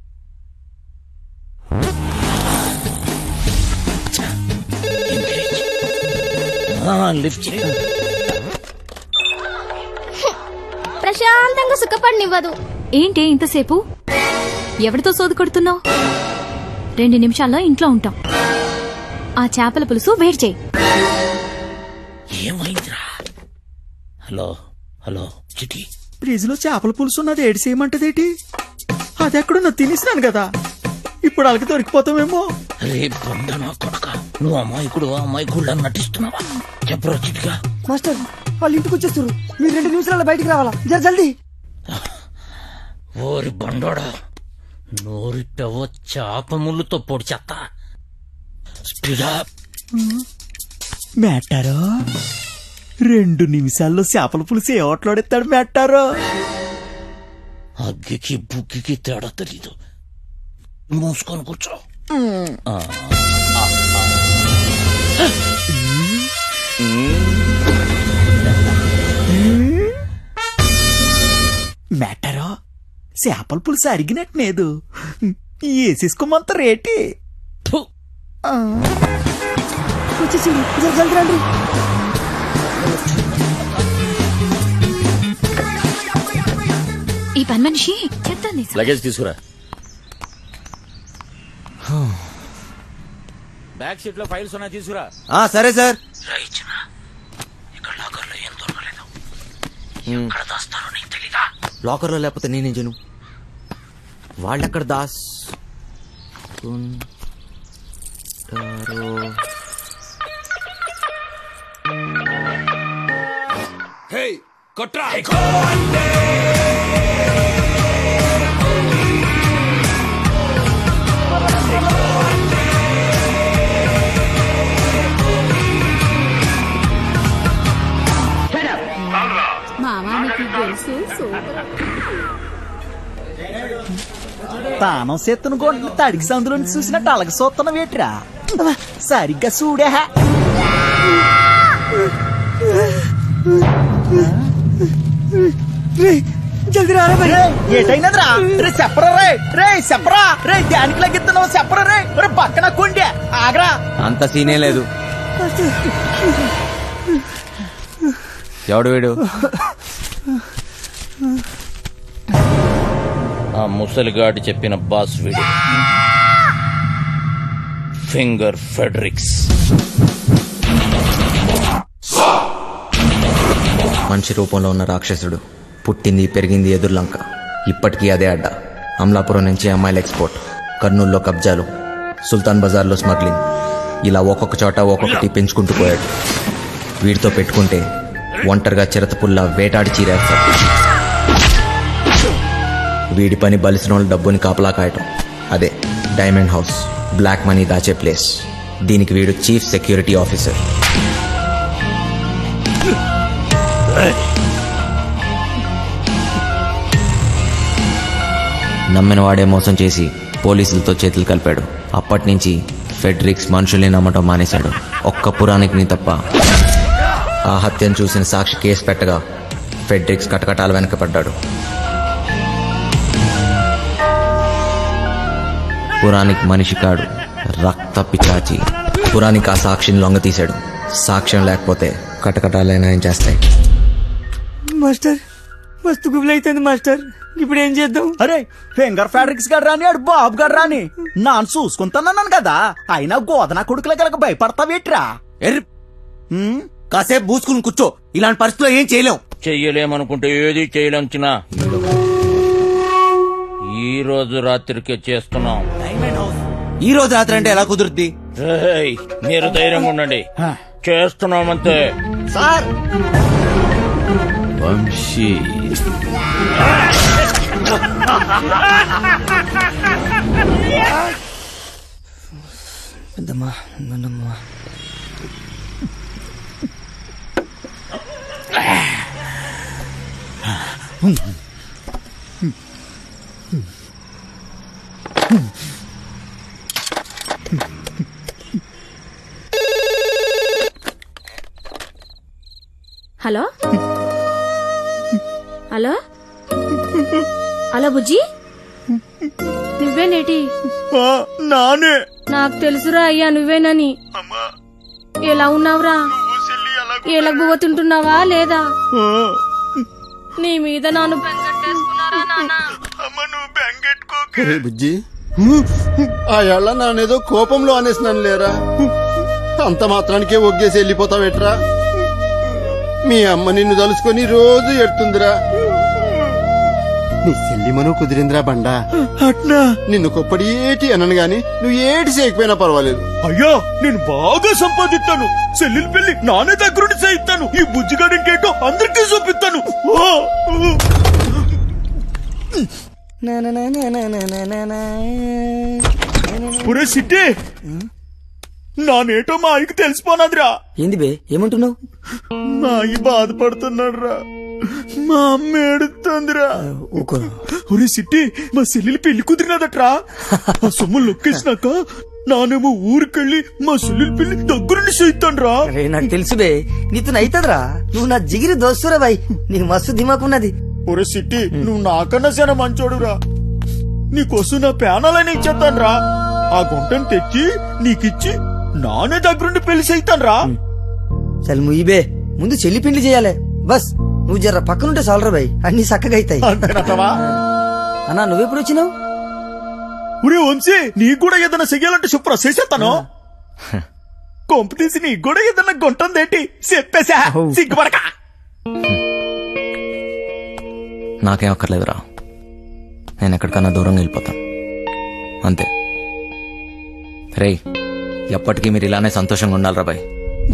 ఆ, లిఫ్ట్ చేయి ప్రశాంతంగా సుఖపడినివ్వదు ఏంటి ఇంతసేపు ఎవరితో సోది కొడుతున్నావు రెండు నిమిషాల్లో ఇంట్లో ఉంటాం ఆ చేపల పులుసు వేడి చేయి ఏమైందిరా హలో హలో చిటి ఫ్రిడ్జ్ లో చేపల పులుసు ఉన్నది ఏడు చేయమంటదేటి అది ఎక్కడున్నా తినేసినాను కదా ఇప్పుడు వాళ్ళకి దొరికిపోతామేమో రే బంధన కొడక నువ్వు అమాయకుడు అమాయకుడు నటిస్తున్నావా చెప్పరా చిటిగా మాస్టర్ వాళ్ళు ఇంటికి వచ్చేస్తారు మీరు రెండు నిమిషాల్లో బయటికి రావాలా జర జల్దీ ఓరి బండోడా నోరిట్టవో చేప ముళ్ళుతో పొడి చెత్త స్పీడా మ్యాటరు రెండు నిమిషాల్లో చేపల పులుసు ఏ ఓట్లాడెత్తాడు మెట్టారో అగ్గికి బుగ్గికి తేడా తెలీదు మూసుకొని కూర్చో ఆ, ఆ, ఆ. మెట్టారో చేపల పులుసు అరిగినట్టు లేదు వేసేసుకోమంత రేటి వచ్చేసింది జర జల్ది రండి ఈ పని మనిషి చెప్తాను లగేజ్ తీసుకురా బ్యాక్ సీట్ లో ఫైల్స్ ఉన్నాయి తీసుకురా ఆ, సరే సార్ లాకర్లో లేకపోతే నేనే జను వాళ్ళెక్కడ దాస్ ఉంటారో? కొట్రా మామానికి తెలుసు సూపర్ తానం సెత్తును కొండ తడికి సందులో చూసినట్టు అలగ సోత్తన వేట్రా సరిగ్గా చూడే జల్ది రారా మరి ఏటైనదిరా రే చెప్పరా రే రే చెప్పరా రే దానికి లగిస్తున్నావు చెప్పరా రే రే పక్కన కొండే ఆగరా అంత సీనే లేదు ఎవడు వీడు ఆ ముసలిగాడి చెప్పిన బాస్ వీడు ఫింగర్ ఫెడరిక్స్ మనిషి రూపంలో ఉన్న రాక్షసుడు పుట్టింది పెరిగింది ఎదుర్లంక ఇప్పటికీ అదే అడ్డ అమలాపురం నుంచి అమ్మాయిల ఎక్స్పోర్ట్ కర్నూలులో కబ్జాలు సుల్తాన్ బజార్లో స్మగ్లింగ్ ఇలా ఒక్కొక్క చోట ఒక్కొక్కటి పెంచుకుంటూ పోయాడు వీడితో పెట్టుకుంటే ఒంటరిగా చిరతపుల్ల వేటాడి చీరేస్తాడు వీడి పని బలిసిన వాళ్ళ డబ్బుని కాపలా కాయటం అదే డైమండ్ హౌస్ బ్లాక్ మనీ దాచే ప్లేస్ దీనికి వీడు చీఫ్ సెక్యూరిటీ ఆఫీసర్ నమ్మిన వాడే మోసం చేసి పోలీసులతో చేతులు కలిపాడు అప్పటి నుంచి ఫెడ్రిక్స్ మనుషుల్ని నమ్మటం మానేశాడు ఒక్క పురాణికిని తప్ప ఆ హత్యను చూసిన సాక్షి కేసు పెట్టగా ఫెడ్రిక్స్ కటకటాల వెనకపడ్డాడు పురాణిక్ మనిషి కాడు రక్త పిచాచి పురాణిక్ ఆ సాక్షిని లొంగ తీశాడు సాక్ష్యం లేకపోతే కటకటాలైనా ఏం చేస్తాయి మాస్టర్ మస్తు గుబులు అవుతుంది మాస్టర్ ఇప్పుడు ఏం చేద్దాం అరే ఫింగర్ ఫ్యాడ్రిక్స్ గడ్ రాని ఆడు బాబు గడ్ రాని నాను చూసుకుంటానన్నాను కదా అయినా గోదన కొడుకుల కనుక భయపడతావేట్రా కాసేపు బూసుకుని కూర్చో ఇలాంటి పరిస్థితుల్లో ఏం చేయలేం చెయ్యలేమనుకుంటే ఏది చేయలేం చిన్న ఈ రోజు రాత్రికే చేస్తున్నాం ఈ రోజు రాత్రి అంటే ఎలా కుదురుద్ది రేయ్, మీరు ధైర్యంగా ఉండండి చేస్తున్నామంతే సార్ వంశీ పెద్దమ్మా నాన్నమ్మా హలో హలో హలో బుజ్జి నువ్వేనేటి నానే నాకు తెలుసురా అయ్యా నువ్వేనని ఎలా ఉన్నావురా ఎలగబోతుంటున్నావా లేదా నీ మీద నాను బెంగట్టేసుకున్నారా నాన్న అరే బుజ్జి ఆ ఏళ్ళ నానేదో కోపంలో అనేసినాను లేరా అంత మాత్రానికే ఒగ్గేసి వెళ్ళిపోతావేట్రా మీ అమ్మ నిన్ను తలుసుకొని రోజు ఎడుతుందిరా నీ చెల్లిమను కుదిరిందిరా బండా అట్నా నిన్ను కొప్పడి ఏటి అనను గాని నువ్వు ఏటి చేయకపోయినా పర్వాలేదు అయ్యో నేను బాగా సంపాదిస్తాను చెల్లెలు పెళ్లి నానే దగ్గరుండి చేయిస్తాను ఈ బుజ్జిగాడి ఇంకేంటో అందరికీ చూపిస్తాను ఓ! ఒరే సిట్టి నానేటో మా ఆయనకి తెలిసిపోనదిరా ఏంది బే ఏమంటున్నావు మా అయ్య బాధపడుతున్నాడు రా మా అమ్మ ఏడుతుందిరా ఒరే సిట్టి మా చెల్లెలి పెళ్లి కుదిరినదట్రా ఆ సొమ్ము లొక్కేసినాక నానేమో ఊరికెళ్ళి మా చెల్లెలి పెళ్లి దగ్గరుండి చేయిస్తాను రా అరే నాకు తెలుసు బే నీతో అయితదిరా నువ్వు నా జిగిరి దోస్తురా బాయ్ నీకు మస్తు దిమాకున్నది ఒరే సిట్టి నువ్వు నాకన్నా చాలా మంచోడురా నీకోసం నా పేనాలని ఇచ్చేస్తాను రా ఆ గుంటను తెచ్చి నీకిచ్చి నానే దగ్గరుండి పెళ్లి చేయిస్తాను రా చల్ ముయ్యిబే ముందు చెల్లి పిండి చేయాలి బస్ నువ్వు జర పక్కనుంటే చాలరా బాయ్ అన్ని చక్కగా అవుతాయి అన్నా నువ్వెప్పుడు వచ్చినావు ఒరే వంశీ నీకు కూడా ఏదైనా చెయ్యాలంటే చెప్పురా చేసేస్తాను కొంప తీసి నీకు కూడా ఏదైనా గుంటుందేంటి చెప్పేశా సిగ్గుపడక నాకేం అక్కర్లేదురా నేను ఎక్కడికన్నా దూరంగా వెళ్ళిపోతాను అంతే రేయ్ ఎప్పటికీ మీరు ఇలానే సంతోషంగా ఉండాలిరా బాయ్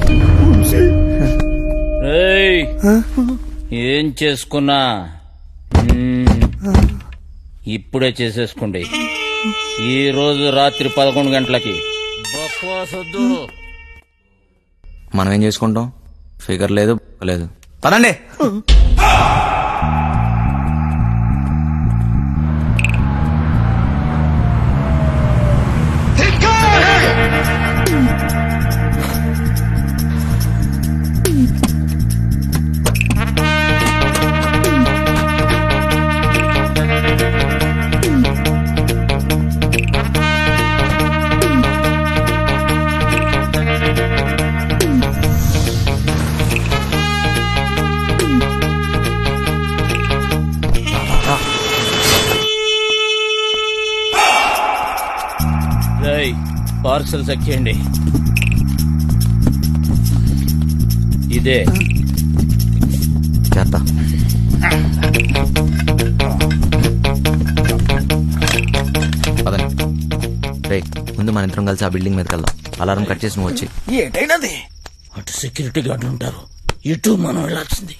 ఏయ్ ఏం చేసుకున్నా మ్మ్. ఇప్పుడే చేసేసుకోండి ఈ రోజు రాత్రి పదకొండు గంటలకి బక్వాస్ వద్దు మనం ఏం చేసుకుంటాం ఫిగర్ లేదు లేదు పదండి రేయ్ పార్సల్ చెక్కేయండి ఇదే చేస్తా పదండి రేయ్ ముందు మన ఇద్దరం కలిసి ఆ బిల్డింగ్ మీదకి వెళ్దాం అలారం కట్ చేసి నువ్వు వచ్చి ఏటైనది అటు సెక్యూరిటీ గార్డులు ఉంటారు ఇటు మనం వెళ్ళాల్సింది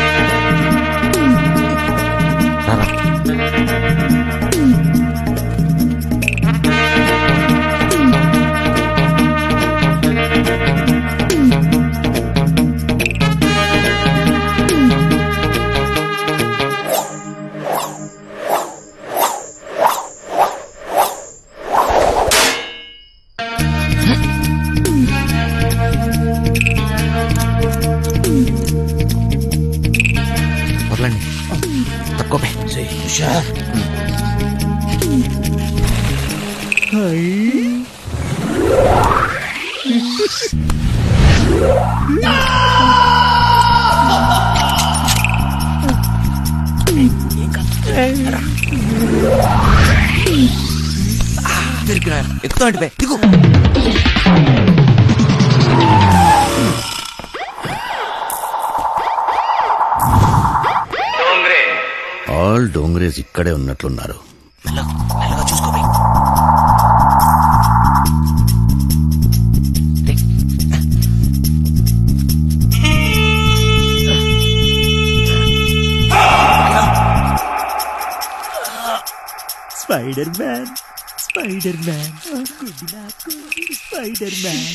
రారా వదలండి తక్కువ ఎక్కుతా అంటే దిగు ఆల్ డోంగ్రేజ్ ఇక్కడే ఉన్నట్లున్నారు స్పైడర్ మ్యాన్ స్పైడర్ మ్యాన్ గుడ్డి నాకు స్పైడర్ మ్యాన్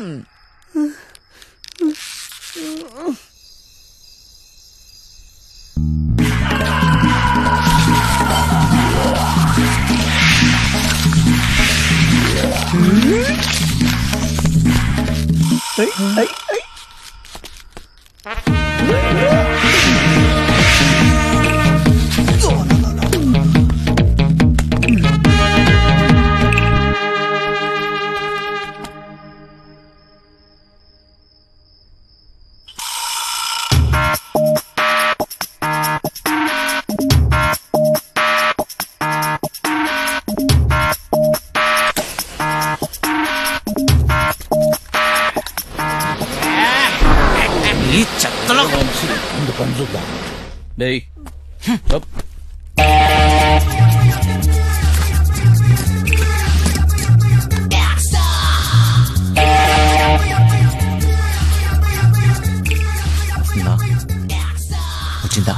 ఈ చెత్తలో ముందు పని చూద్దాం డేయ్ అప్. వస్తుందా వచ్చిందా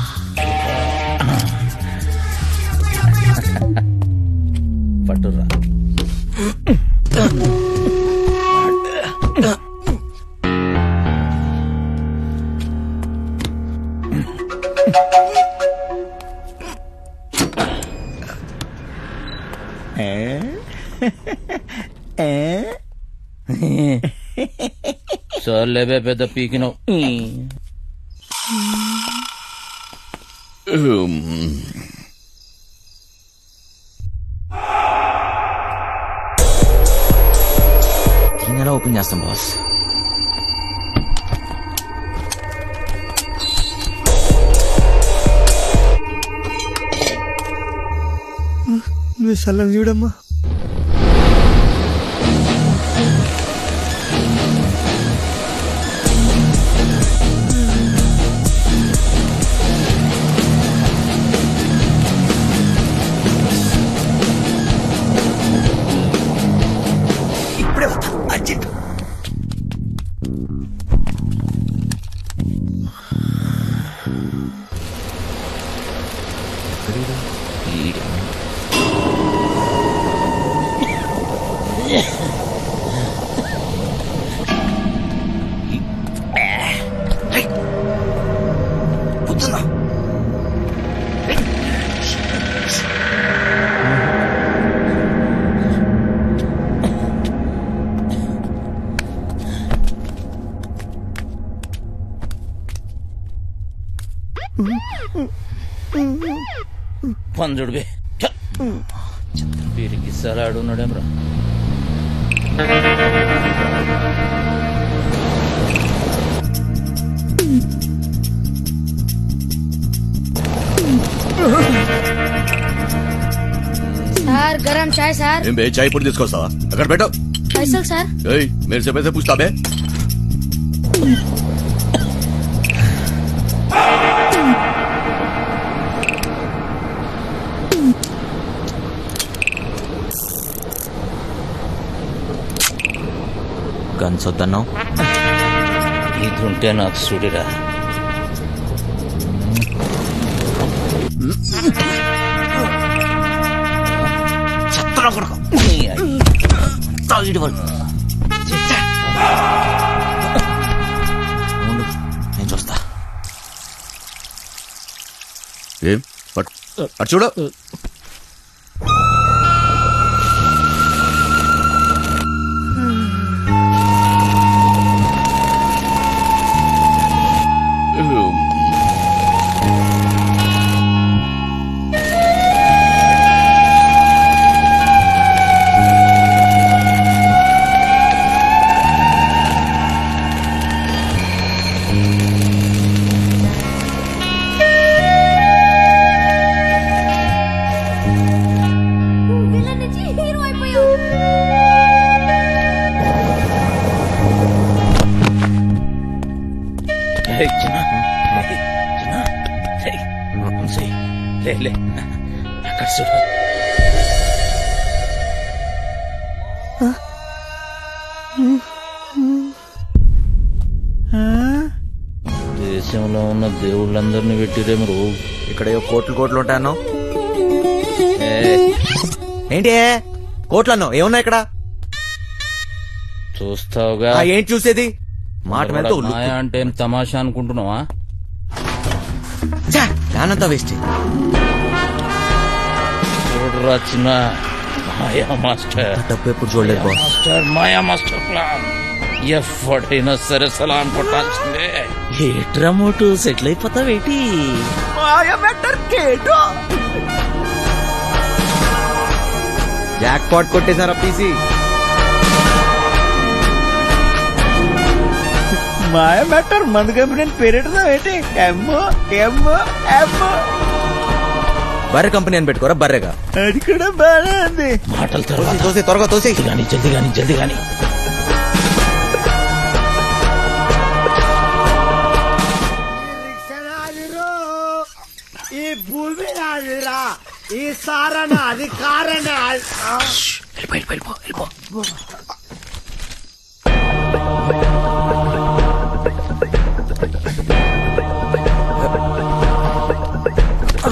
పట్టురా చాలేబే పెద్ద పీకినావు దీన్ని ఎలా ఓపెన్ చేస్తాం బాస్ నువ్వు సల్లం చూడమ్మా ఇప్పుడే వస్తా అర్జెంట్ కూర్చుందా పంజుడివి వీరికి సలాడు ఉన్నాడేమ్రా సార్ గరం చాయ్ సార్ ఏం బే చాయ్ పొడి తీసుకొస్తావా అక్కడ పెట్టు పైసలు సార్ ఏయ్ మీరు से पैसे पूछता बे గన్స్ వద్దన్నావు ఇది ఉంటే నాకు సుడిరా చెత్తరా కొడుకు తాగిడి వరకు ఉండు, నేను చూస్తా ఏం పట్ అటు చూడు ఏయ్, చిన్న. ఏయ్, చిన్న. ఏయ్, వంశీ, లే లే అక్కడ చూడు దేశంలో ఉన్న దేవుళ్ళందరినీ పెట్టిరేమో రో ఇక్కడ ఏవో కోట్లు కోట్లు ఉంటాయన్నో ఏంటి కోట్లు అన్నావు ఏమున్నాయి ఇక్కడ చూస్తావుగా ఆ, ఏంటి చూసేది మాట మీద ఉల్లు. మాయ అంటే ఏం తమాషా అనుకుంటున్నావా ఛా, దానంతా వేస్ట్ చూడరా చిన్న మాయా మాస్టర్ డబ్బు ఎప్పుడు చూడలేదు boss master Maya master plan ఎవ్వడైనా సరే సలాం కొట్టాల్సిందే ఏట్రా మోటు సెటిల్ అయిపోతావేటి మాయ బెటర్ కేటో జాక్ పాట్ కొట్టేశారా పీసీ మాయ బెటర్ మందు కంపెనీ పేరెట్టుదాం ఏంటి ఎమ్మో ఎమ్మో ఎమ్మో బర్రె కంపెనీ అని పెట్టుకోరా బర్రెగా అది కూడా బాగా ఉంది మాటలు తోసి తోసి త్వరగా తోసి కానీ జల్ది కానీ జల్ది కానీ ఈ భూమి నాదిరా ఈ సారణ అది కారణ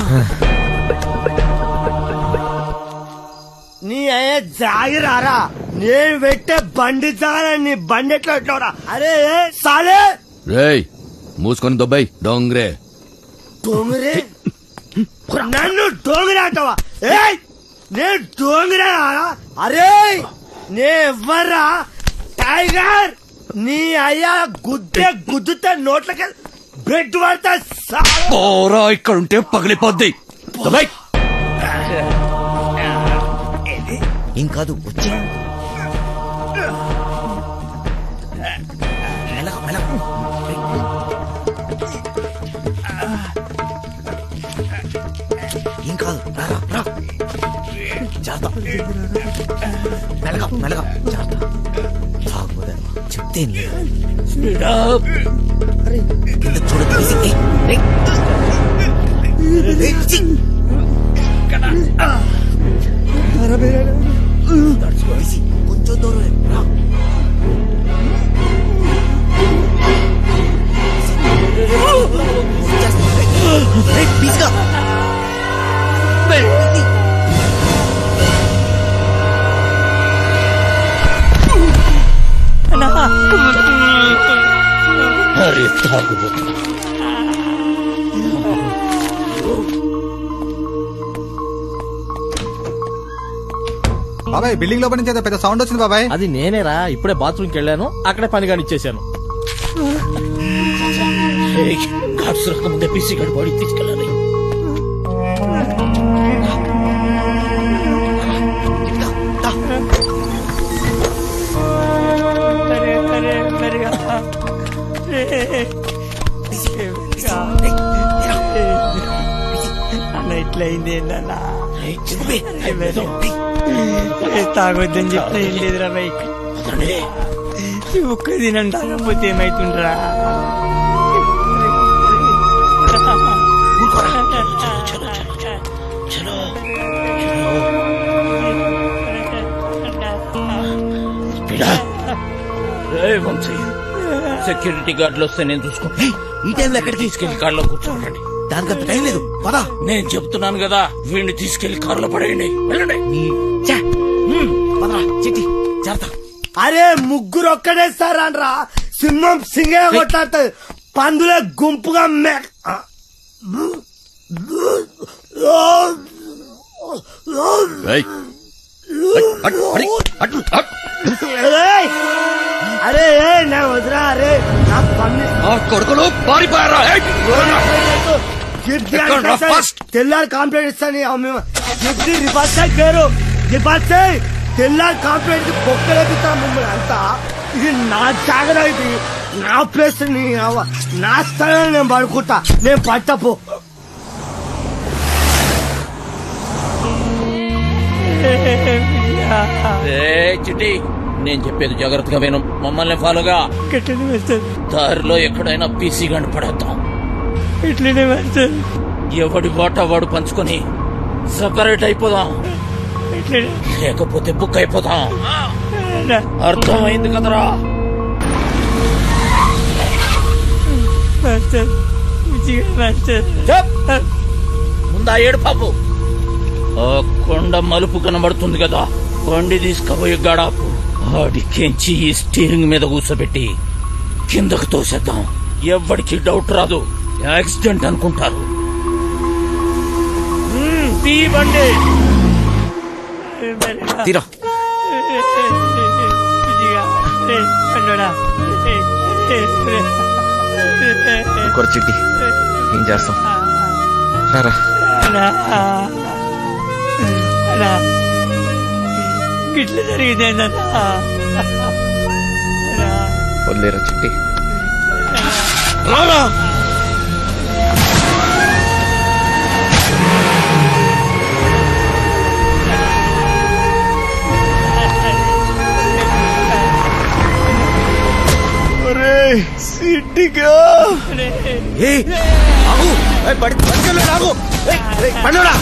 నీ అయ్యే జాగిరారా నేను పెట్టే బండి చాలా నీ బండి ఎట్లా పెట్టినవరా అరే ఏ, సాలే రేయ్ మూసుకొని దొబ్బాయి డోంగ్రే డోంగరే నన్ను డోంగరే అంటావా ఏయ్ నేను డోంగరే అరే నే ఎవ్వరా టైగర్ నీ అయ్యా గుద్దే గుద్దుతే నోట్లకి బ్రెడ్ పడతా పోరా ఇక్కడ ఉంటే పగిలిపోద్ది దొబ్బాయి ఏం కాదు వచ్చి ఏం కాదు రా రా, రా జాగ్రత్త మెలగా మెలగా జాగ్రత్త తాగుబోదే చెప్తే ఏం లేదు కింద చూడదు తీసి. ఏయ్, ఏయ్. ఏయ్, ఛీ. నడుచుకో, తీసి. కొంచెం దూరం రా ఏయ్, తీసుకా అరే తాగుబోతు బాబాయ్ బిల్డింగ్ లోపల నుంచి ఏదో పెద్ద సౌండ్ వచ్చింది బాబాయ్ అది నేనేరా ఇప్పుడే బాత్రూమ్కి వెళ్ళాను అక్కడే పని కానిచ్చేసాను కార్డ్స్ రాకముందే పీసీ గడి బాడీ తీసుకెళ్ళాలి అన్న ఇట్లయింది ఏంటన్నా తాగొద్దని చెప్పిన ఏం లేదురా బైక్ ఒక్క దినం తాగకపోతే ఏమైతుండ్రా సెక్యూరిటీ గార్డులు వస్తే నేను చూసుకుంటా ఈ టైంలో ఎక్కడికి తీసుకెళ్లి కార్లో కూర్చోండి దానికంత టైం లేదు పదా నేను చెప్తున్నాను కదా వీడిని తీసుకెళ్లి కారులో పడేయండి వెళ్ళండి పదరా చిట్టి జాగ్రత్త అరే ముగ్గురు ఒక్కడే సార్ అనరా సింహం సింగే కొట్లాడుతుంది పందులే గుంపుగా మే రేయ్ ఏయ్! అరే ఏ నా వదిరా అరే నా పన్ను కొడుకులు పారిపోయారా ఎక్కడ్రా ఫస్ట్? తెల్లారి కంప్లైంట్ ఇస్తాను రివర్స్ పేరు రివర్స్ తెల్లారి కంప్లైంట్ బొక్కలేపిస్తా మిమ్మల్ని అంతా ఇది నా జాగ్రత్త ఇది నా ప్లేస్ నీ అవ్వ. నా స్థలం నేను పడుకుంటా నేను పట్టపో ఏ చిట్టి నేను చెప్పేది జాగ్రత్తగా విను మమ్మల్ని ఫాలోగా కట్టనే వస్తుంది దారిలో ఎక్కడైనా పీసీ గంట పడేద్దాం ఇట్లనే వస్తుంది ఎవడి వాటా వాడు పంచుకొని సపరేట్ అయిపోదాం ఇట్లనే లేకపోతే బుక్ అయిపోతాం అర్థమైంది కదరా మాస్టర్ మంచిగా మాస్టర్ ముందా ఏడు పాపు ఆ కొండ మలుపు కనబడుతుంది కదా బండి తీసుకుపోయి గడాపు ఆడికెంచి ఈ స్టీరింగ్ మీద కూర్చోబెట్టి కిందకు తోసేద్దాం ఎవ్వడికి డౌట్ రాదు యాక్సిడెంట్ అనుకుంటారు మ్మ్, తీ బండి తీరా ఇంకొక చిట్టి ఏం చేస్తాం రారా గిట్ల జరిగిందేందన్నా వదిలేరా చిట్టి రారా సిట్టిగా ఏ ఆగు ఏయ్, పడి పడికెళ్ళు, ఆగు ఏయ్, ఏయ్, పండురా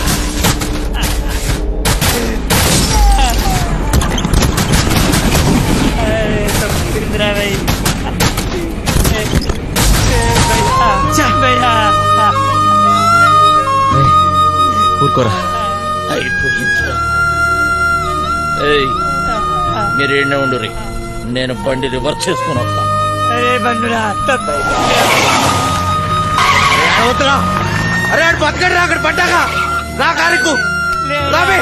ఊరుకోరా అయిపోయిందిరా ఏయ్ మీరు ఏడే ఉండు రే నేను బండి రివర్స్ చేసుకుని వస్తా అరే బండురా అవుతురా అరే ఆడు బతకడు రా అక్కడ పడ్డాగా రా కారుకు రాబే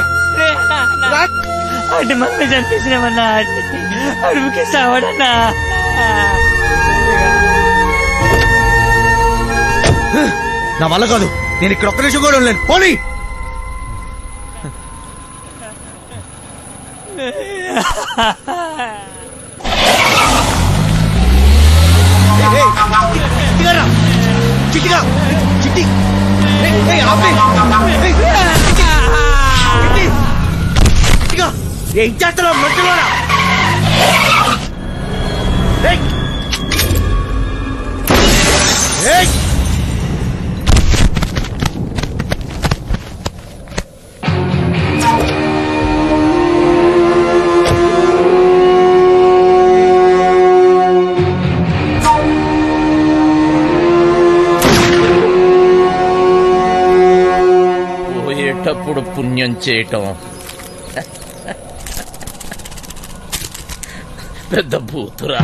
అంటే మమ్మీ చంపేసినామన్నా అడుగుకి సావడన్నా నా వల్ల కాదు నేను ఇక్కడ ఒక్క నిమిషం కూడా ఉండలేను పోనీ చిట్టిగారా చిట్టిగా చిట్టి ఏయ్, ఏయ్, ఆపే. ఏయ్, చిట్టి. చిట్టి. చిట్టిగా ఏం చేస్తున్నావు మధ్యలోనా ఏయ్. ఏయ్. పోయేటప్పుడు పుణ్యం చేయటం పెద్ద బూతురా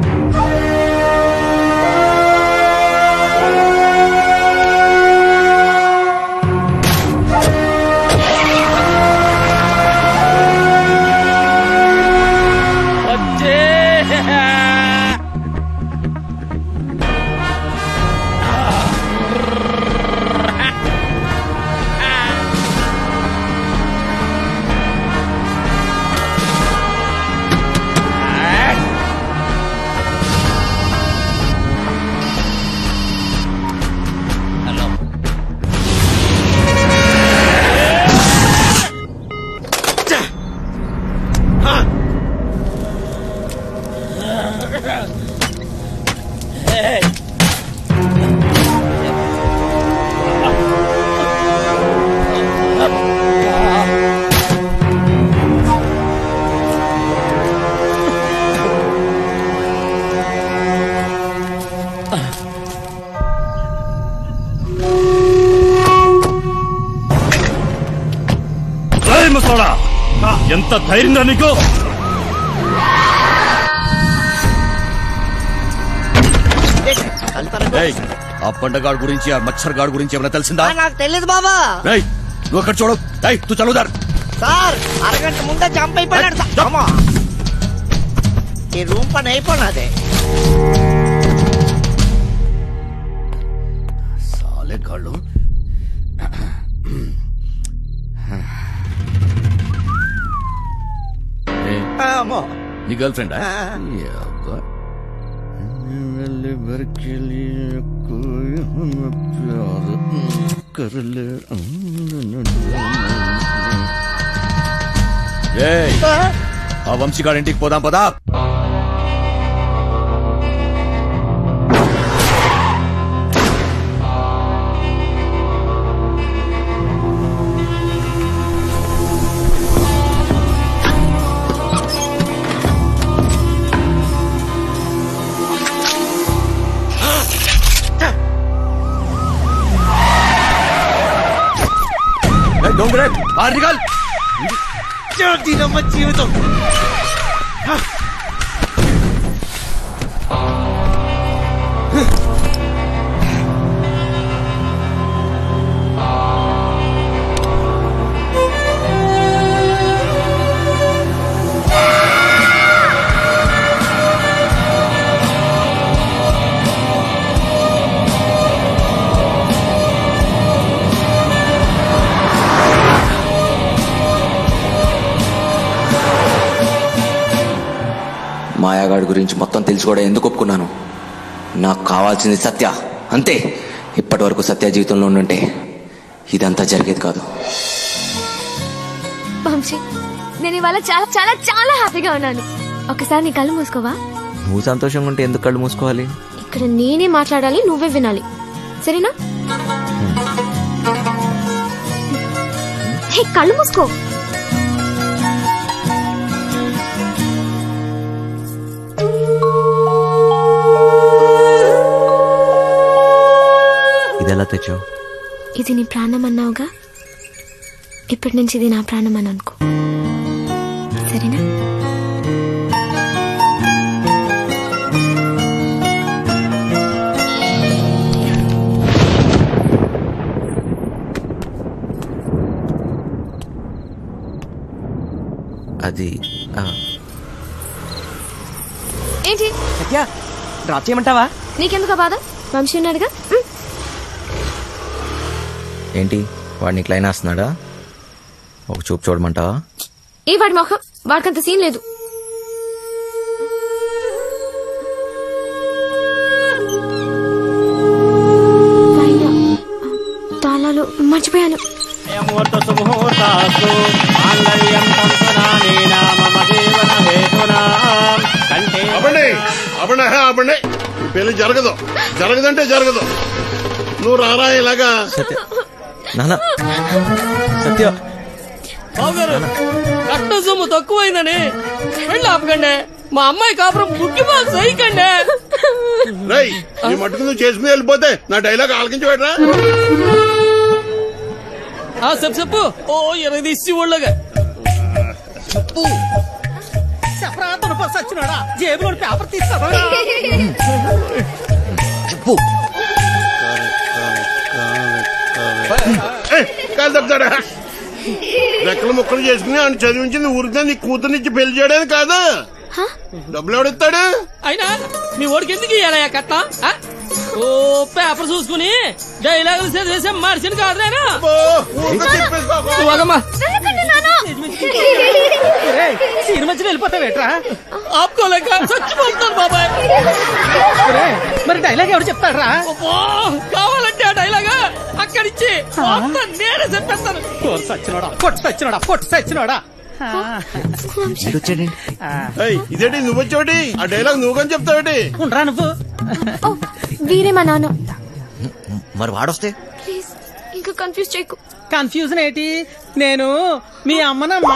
రేయ్ ముసలోడా ఎంత ధైర్యంగా నీకు ఏయ్, ఆ పండగాడు గురించి ఆ మచ్చర్ గాడు గురించి ఏమైనా తెలిసిందా నాకు తెలియదు బాబా రేయ్ నువ్వు అక్కడ చూడు ఏయ్ తు చదువుదారు సార్ అరగంట ముందే జంప్ అయిపోయినాడు సార్ అమ్మా. ఈ రూమ్ పని అయిపోయినదే సాలే గాళ్ళు ఏయ్, అమ్మో నీ గర్ల్ ఫ్రెండ్ ఆ. ఏయ్, ఆ వంశీగాడి ఇంటికి పోదాం పదా ఏయ్, డోంగరే బాహర్ నికల్ దీనమ్మ జీవితం మాయాగాడి గురించి మొత్తం తెలిసి కూడా ఎందుకు ఒప్పుకున్నాను నాకు కావాల్సింది సత్య అంతే ఇప్పటి వరకు సత్య జీవితంలో ఉండుంటే ఇదంతా జరిగేది కాదు వంశీ నేను ఇవాళ చాలా చాలా చాలా హ్యాపీగా ఉన్నాను ఒకసారి నీ కళ్ళు మూసుకోవా నువ్వు సంతోషంగా ఉంటే ఎందుకు కళ్ళు మూసుకోవాలి ఇక్కడ నేనే మాట్లాడాలి నువ్వే వినాలి సరేనా హే కళ్ళు మూసుకో ఇదెలా తెచ్చావు ఇది నీ ప్రాణం అన్నావుగా ఇప్పటి నుంచి ఇది నా ప్రాణం అని అనుకో సరేనా అది ఆ, ఏంటి సత్య డ్రాప్ చేయమంటావా నీకెందుకు ఆ బాధ వంశీ ఉన్నాడుగా ఉమ్. ఏంటి వాడిని క్లైన్ వేస్తున్నాడా ఒక చూపు చూడమంటావా ఏ వాడి మొహం వాడికంత సీన్ లేదు పైన తాళాలు మర్చిపోయాను ముహూర్త సుముహూర్తాస్తు మాంగళ్యం తంతునానేన మమ జీవన హేతునా కంటే అవ్వండి అవ్వండి హే, అవ్వండి ఈ పెళ్లి జరగదు జరగదంటే జరగదు నువ్వు రారా ఇలాగా నాన్న సత్య బావగారు కట్న సొమ్ము తక్కువైందని వెళ్ళి ఆపకండి మా అమ్మాయి కాపురం బుక్కి బాగా సైకండి రై ఈ మట్టుకు నువ్వు చేసుకుని వెళ్ళిపోతే నా డైలాగ్ ఆలకించి పెట్టరా ఆ చెప్పు చెప్పు ఓ ఇరవై తీసి ఒళ్ళగా చెప్పు చెప్పరా తునప సచ్చినాడా జేబులో పేపర్ తీస్తావా చెప్పు కాదు తప్పుతాడా రెక్కలు ముక్కలు చేసుకుని ఆయన చదివించింది ఊరికే నీ కూతురునిచ్చి పెళ్లి చేయడానికి కాదు డబ్బులు ఎవడిస్తాడు అయినా మీ ఓడికి ఎందుకు ఇయ్యాలయ్యా కట్ట ఓ పేపర్ చూసుకుని డైలాగులు చదివేసే మనిషిని కాదు నేను నువ్వు ఆగమ్మా. సీన్ మధ్యలో వెళ్ళిపోతావేట్రా ఆపుకోలేక చచ్చిపోతాను బాబాయ్ ఒరేయ్, మరి డైలాగ్ ఎవరు చెప్తాడ్రా అబ్బా, కావాలంటే ఆ డైలాగా అక్కడిచ్చి మొత్తం నేనే చెప్పేస్తాను కోర్సు సచ్చినోడా పొట్టు సచ్చినోడా పొట్టు సచ్చినోడా ఏయ్, ఇదేంటి నువ్వు వచ్చేవాటి ఆ డైలాగ్ నువ్వు కానీ చెప్తావేటి ఉండరా నువ్వు వీరే మా నాన్న మరి వాడొస్తే ప్లీజ్ ఇంకా కన్ఫ్యూజ్ చేయకు కన్ఫ్యూజన్ ఏంటి నేను మీ అమ్మనమ్మా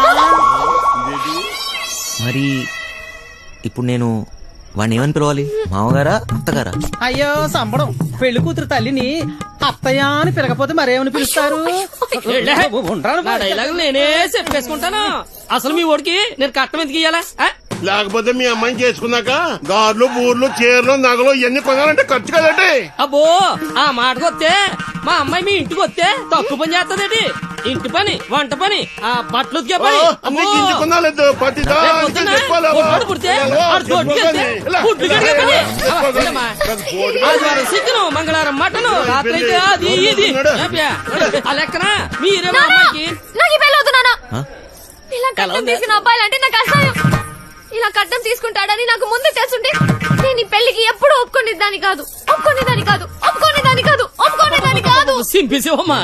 మరి ఇప్పుడు నేను వాడిని ఏమని పిలవాలి మామగారా అత్తగారా అయ్యో సంబడం పెళ్లి కూతురు తల్లిని అత్తయ్య అని పిలకపోతే మరేమని పిలుస్తారు ఏళ్ళే. ఉండరా నా నువ్వు? డైలాగ్ నేనే చెప్పేసుకుంటాను అసలు మీ ఓడికి నేను కట్టం ఎందుకు ఇయ్యాలా ఆ? లేకపోతే మీ అమ్మాయిని చేసుకున్నాక గార్లు బూర్లు చీరలు నగలు ఇవన్నీ కొనాలంటే ఖర్చు కదండి అబ్బో ఆ మాటకు వస్తే మా అమ్మాయి మీ ఇంటికి వస్తే తక్కువ పని చేస్తదేటి ఇంటి పని వంట పని ఆ బట్టలు ఉతికే పని ఓ, అమ్మో. నీకు ఇంటి కొనాలేదు ప్రతి రేపు దానికి పొద్దున్న చెప్పాలి అవ్వ. పొట్టోడు పుడితే ఎలా? ఆడు తోటకి వెళ్తే ఎలా? గుడ్లు కడిగే పని. ఎలా? అవ్వ, వెళ్ళమ్మా. ఆదివారం చికెను మంగళవారం మటను రాత్రి అయితే అది ఇది ఏపియా? ఆ లెక్కన మీరే మా అమ్మాయికి నాకు ఈ పెళ్ళి వద్దు నాన్న ఆ? ఇలా కట్నం తీసుకున్న అబ్బాయిలంటే నాకు అసహాయం ఇలా కట్నం తీసుకుంటాడని నాకు ముందే తెలుసుంటే నేను ఈ పెళ్లికి ఎప్పుడు ఒప్పుకునేదాన్ని కాదు ఒప్పుకునేదాన్ని కాదు ఒప్పుకునేదాన్ని కాదు ఒప్పుకునేదాన్ని కాదు సింపేసేవమ్మా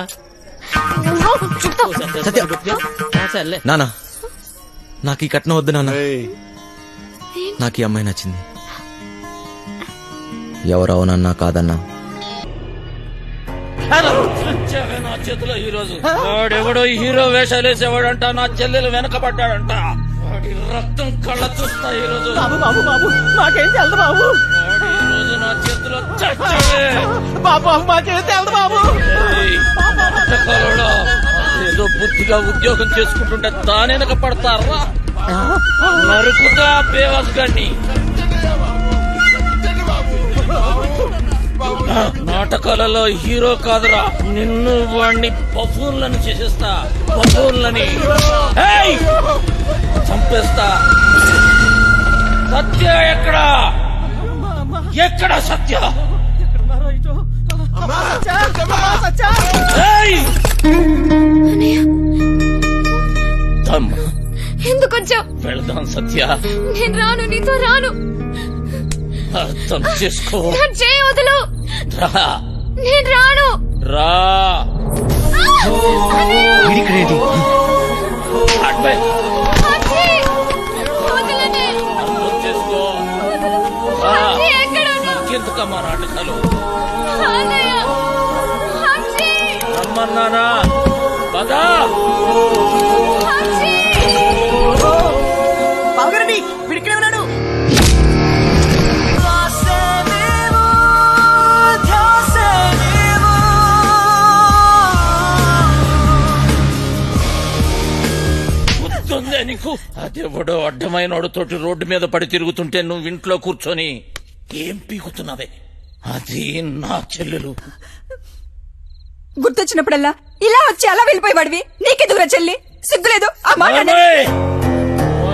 సత్య సర్లే నానా నాకు ఈ కట్నం వద్దు నాన్న నాకు ఈ అమ్మాయి నచ్చింది ఎవరు అవునన్నా కాదన్నా వచ్చావే నా చేతిలో ఈ రోజు వాడెవడో హీరో వేషాలు వేసేవాడంట నా చెల్లెలు వెనకబడ్డాడంట వాడి రక్తం కళ్ళ చూస్తా ఈ రోజు బాబు బాబు బాబు మాకేం తెలదు బాబు ఈ రోజు నా చేతిలో చచ్చావే బాబు బాబు మాకేం తెలదు బాబు ఏయ్, నాటకాలోడా. ఏదో బుద్ధిగా ఉద్యోగం చేసుకుంటుంటే దాని వెనక పడతారా నరుకుతా బేవాస్ గాన్ని నాటకాలలో హీరో కాదురా నిన్ను వాణ్ణి బఫూన్లను చేసేస్తా బఫూన్లని ఏయ్! చంపేస్తా సత్య ఎక్కడా ఎక్కడ సత్య ఏయ్! దమ్ ఎందుకు వచ్చావు వెళదాం సత్య నేను రాను నీతో రాను అర్థం చేసుకో నా చేయి వదులు రా నేను రాను రా అడ్వై. అక్షి! వదలండి. అర్థం చేసుకో రా. అక్షి, ఎక్కడ ఉన్నావు? ఇంకెందుకమ్మా నాటకాలు అన్నయ్య! అక్షి! రమ్మన్నానా పదా అక్షి! బావగారండి వీడిక్కడే ఉన్నాడు గుర్తుందే నీకు అదెవడో అడ్డమైన తోటి రోడ్డు మీద పడి తిరుగుతుంటే నువ్వు ఇంట్లో కూర్చొని ఏం పీకుతున్నావే అది నా చెల్లెలు గుర్తొచ్చినప్పుడల్లా ఇలా వచ్చి అలా వెళ్ళిపోయేవాడివి నీకే దూర చెల్లి సిగ్గులేదు ఆ మాట అనేది. అమ్మాయి!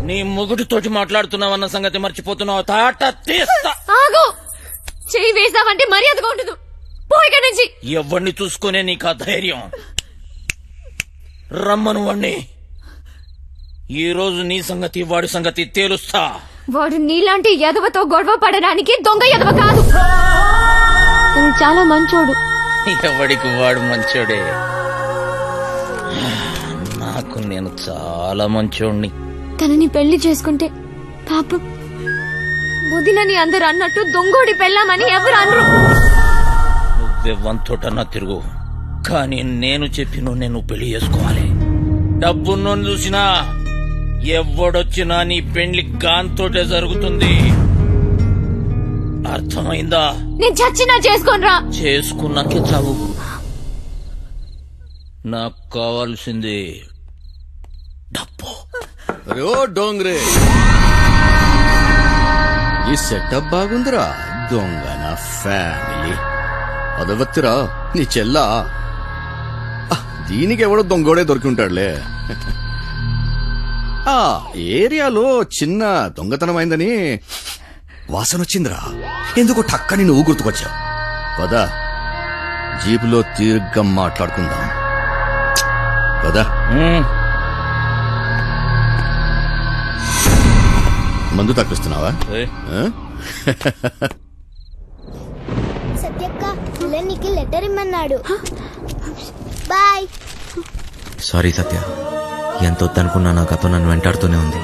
నీ మొగుడితోటి మాట్లాడుతున్నావన్న సంగతి మర్చిపోతున్నావు తాట తీస్తా ఆగు చెయ్యి వేసావంటే మర్యాదగా ఉండదు పో ఇక్కడి నుంచి ఎవరిని చూసుకునే నీకు ఆ ధైర్యం రమ్మను వాణ్ణి ఈ రోజు నీ సంగతి వాడి సంగతి తేలుస్తా వాడు నీలాంటి ఎదవతో గొడవ పడడానికి దొంగ ఎదవ కాదు తను చాలా మంచోడు ఎవడికి వాడు మంచోడే నాకు నేను చాలా మంచోడిని తనని పెళ్లి చేసుకుంటే పాపం వదినని అందరు అన్నట్టు దొంగోడి పెళ్ళామని ఎవరు అనరు నువ్వే వంతోటన్నా తిరుగు కానీ నేను చెప్పిన నేను పెళ్లి చేసుకోవాలి డబ్బున్నోని చూసినా ఎవడొచ్చినా నీ పెళ్లి గాంతోటే జరుగుతుంది అర్థమైందా నేను చచ్చినా చేసుకోనరా చేసుకున్నాకే చావు నాకు కావాల్సింది అరే ఓ డోంగ్రే ఈ సెటప్ బాగుందిరా దొంగ నా ఫ్యామిలీ అదవత్తిరా నీ చెల్లా ఆ, దీనికి ఎవడో దొంగోడే దొరికి ఉంటాడులే ఆ ఏరియాలో చిన్న దొంగతనం అయిందని వాసన వచ్చిందిరా ఎందుకు టక్కని నువ్వు గుర్తుకొచ్చావు పదా జీపులో తీర్ఘం మాట్లాడుకుందాం పదా మందు తప్పిస్తున్నావా ఆ? సత్యక్క నీకు లెటర్ ఇమ్మన్నాడు బాయ్ సారీ సత్య ఎంత వద్దనుకున్నా నా గతం నన్ను వెంటాడుతూనే ఉంది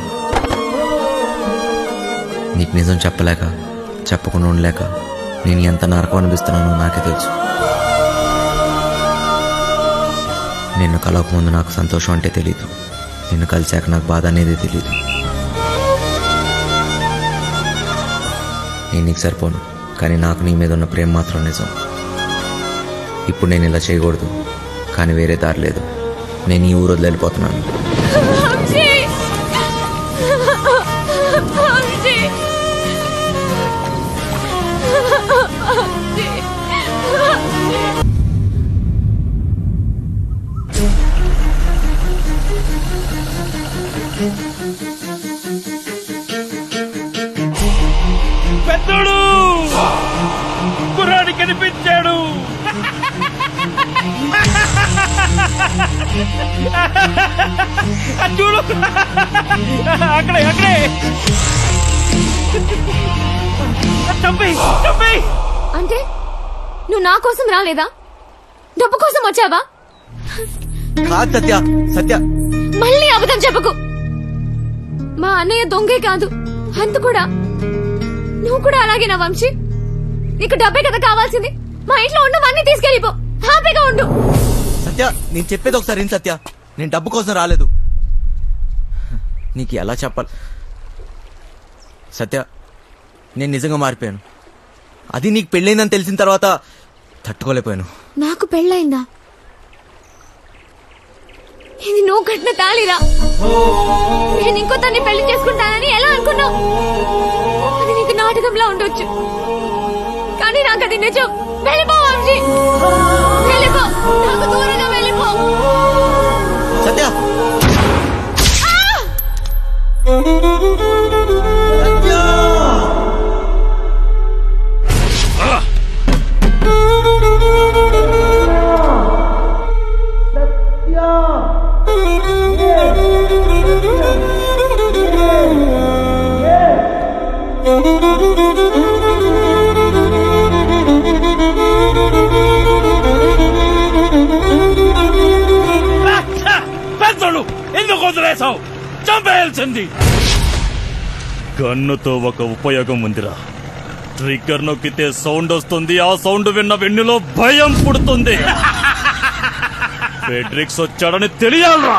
నీకు నిజం చెప్పలేక చెప్పకుండా ఉండలేక నేను ఎంత నరకం అనిపిస్తున్నానో నాకే తెలుసు నిన్ను కలవక ముందు నాకు సంతోషం అంటే తెలీదు నిన్ను కలిశాక నాకు బాధ అనేది తెలీదు నేను నీకు సరిపోను కానీ నాకు నీ మీద ఉన్న ప్రేమ మాత్రం నిజం ఇప్పుడు నేను ఇలా చేయకూడదు కానీ వేరే దారి లేదు నేను ఈ ఊరు వదిలి వెళ్ళిపోతున్నాను వంశీ! వంశీ! వంశీ! పెద్దోడు కుర్రాడి కనిపించాడు అది చూడు అక్కడే అక్కడే చంపి చంపి అంటే నువ్వు నా కోసం రాలేదా డబ్బు కోసం వచ్చావా కాదు సత్య సత్య మళ్ళీ అబద్ధం చెప్పకు మా అన్నయ్య దొంగే కాదు అంత కూడా నువ్వు కూడా అలాగేనా వంశీ నీకు డబ్బే కదా కావాల్సింది మా ఇంట్లో ఉన్నవన్నీ తీసుకెళ్ళిపో హ్యాపీగా ఉండు సత్య నేను చెప్పేది ఒకసారి విను సత్య నేను డబ్బు కోసం రాలేదు నీకు ఎలా చెప్పాలి సత్య నేను నిజంగా మారిపోయాను అది నీకు పెళ్ళైందని తెలిసిన తర్వాత తట్టుకోలేకపోయాను నాకు పెళ్ళయిందా ఇది నువ్వు కట్టిన తాళిరా నేను ఇంకో తన్ని పెళ్లి చేసుకుంటానని ఎలా అనుకున్నావు అది నీకు నాటకంలా ఉండొచ్చు కానీ నాకు అది నిజం వెళ్ళిపో వంశీ వెళ్ళిపో నాకు దూరంగా వెళ్ళిపో సత్య పెద్దోడు ఎందుకు వదిలేసావు చంపేయాల్సింది గన్నుతో ఒక ఉపయోగం ఉందిరా ట్రిగ్గర్ నొక్కితే సౌండ్ వస్తుంది ఆ సౌండ్ విన్న వెన్నులో భయం పుడుతుంది ఫెడ్రిక్స్ వచ్చాడని తెలియాలరా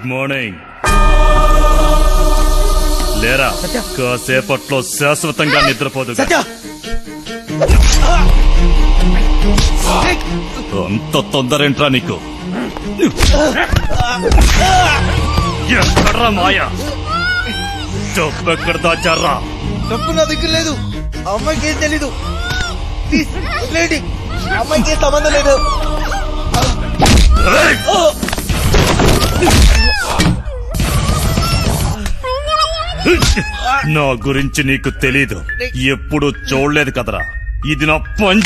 గుడ్ మార్నింగ్ లేరా కాసేపట్లో శాశ్వతంగా నిద్రపోదు సత్య అంత తొందరేంట్రా నీకు ఎక్కడ్రా మాయా డబ్బు ఎక్కడ దాచారా డబ్బు నా దగ్గర లేదు అమ్మాయికి ఏం తెలీదు ప్లీజ్ వదిలేయండి అమ్మాయికి ఏం సంబంధం లేదు నా గురించి నీకు తెలీదు ఎప్పుడు చూడలేదు కదరా ఇది నా పంచ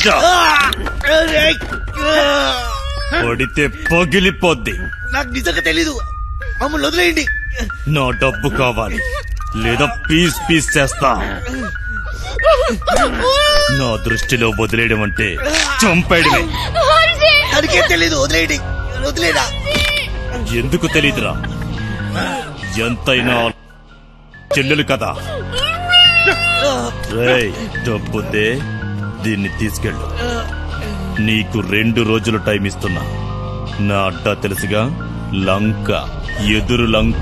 పడితే పగిలిపోద్ది నాకు నిజంగా తెలీదు మమ్మల్ని వదిలేయండి నా డబ్బు కావాలి లేదా పీస్ పీస్ చేస్తా నా దృష్టిలో వదిలేయడం అంటే చంపేయడమే దానికేం తెలీదు వదిలేయండి వదిలేరా ఎందుకు తెలీదురా ఎంతైనా చెల్లెలు కదా రేయ్ డబ్బుతే దీన్ని తీసుకెళ్ళు నీకు రెండు రోజులు టైం ఇస్తున్నా నా అడ్డా తెలుసుగా లంక ఎదురు లంక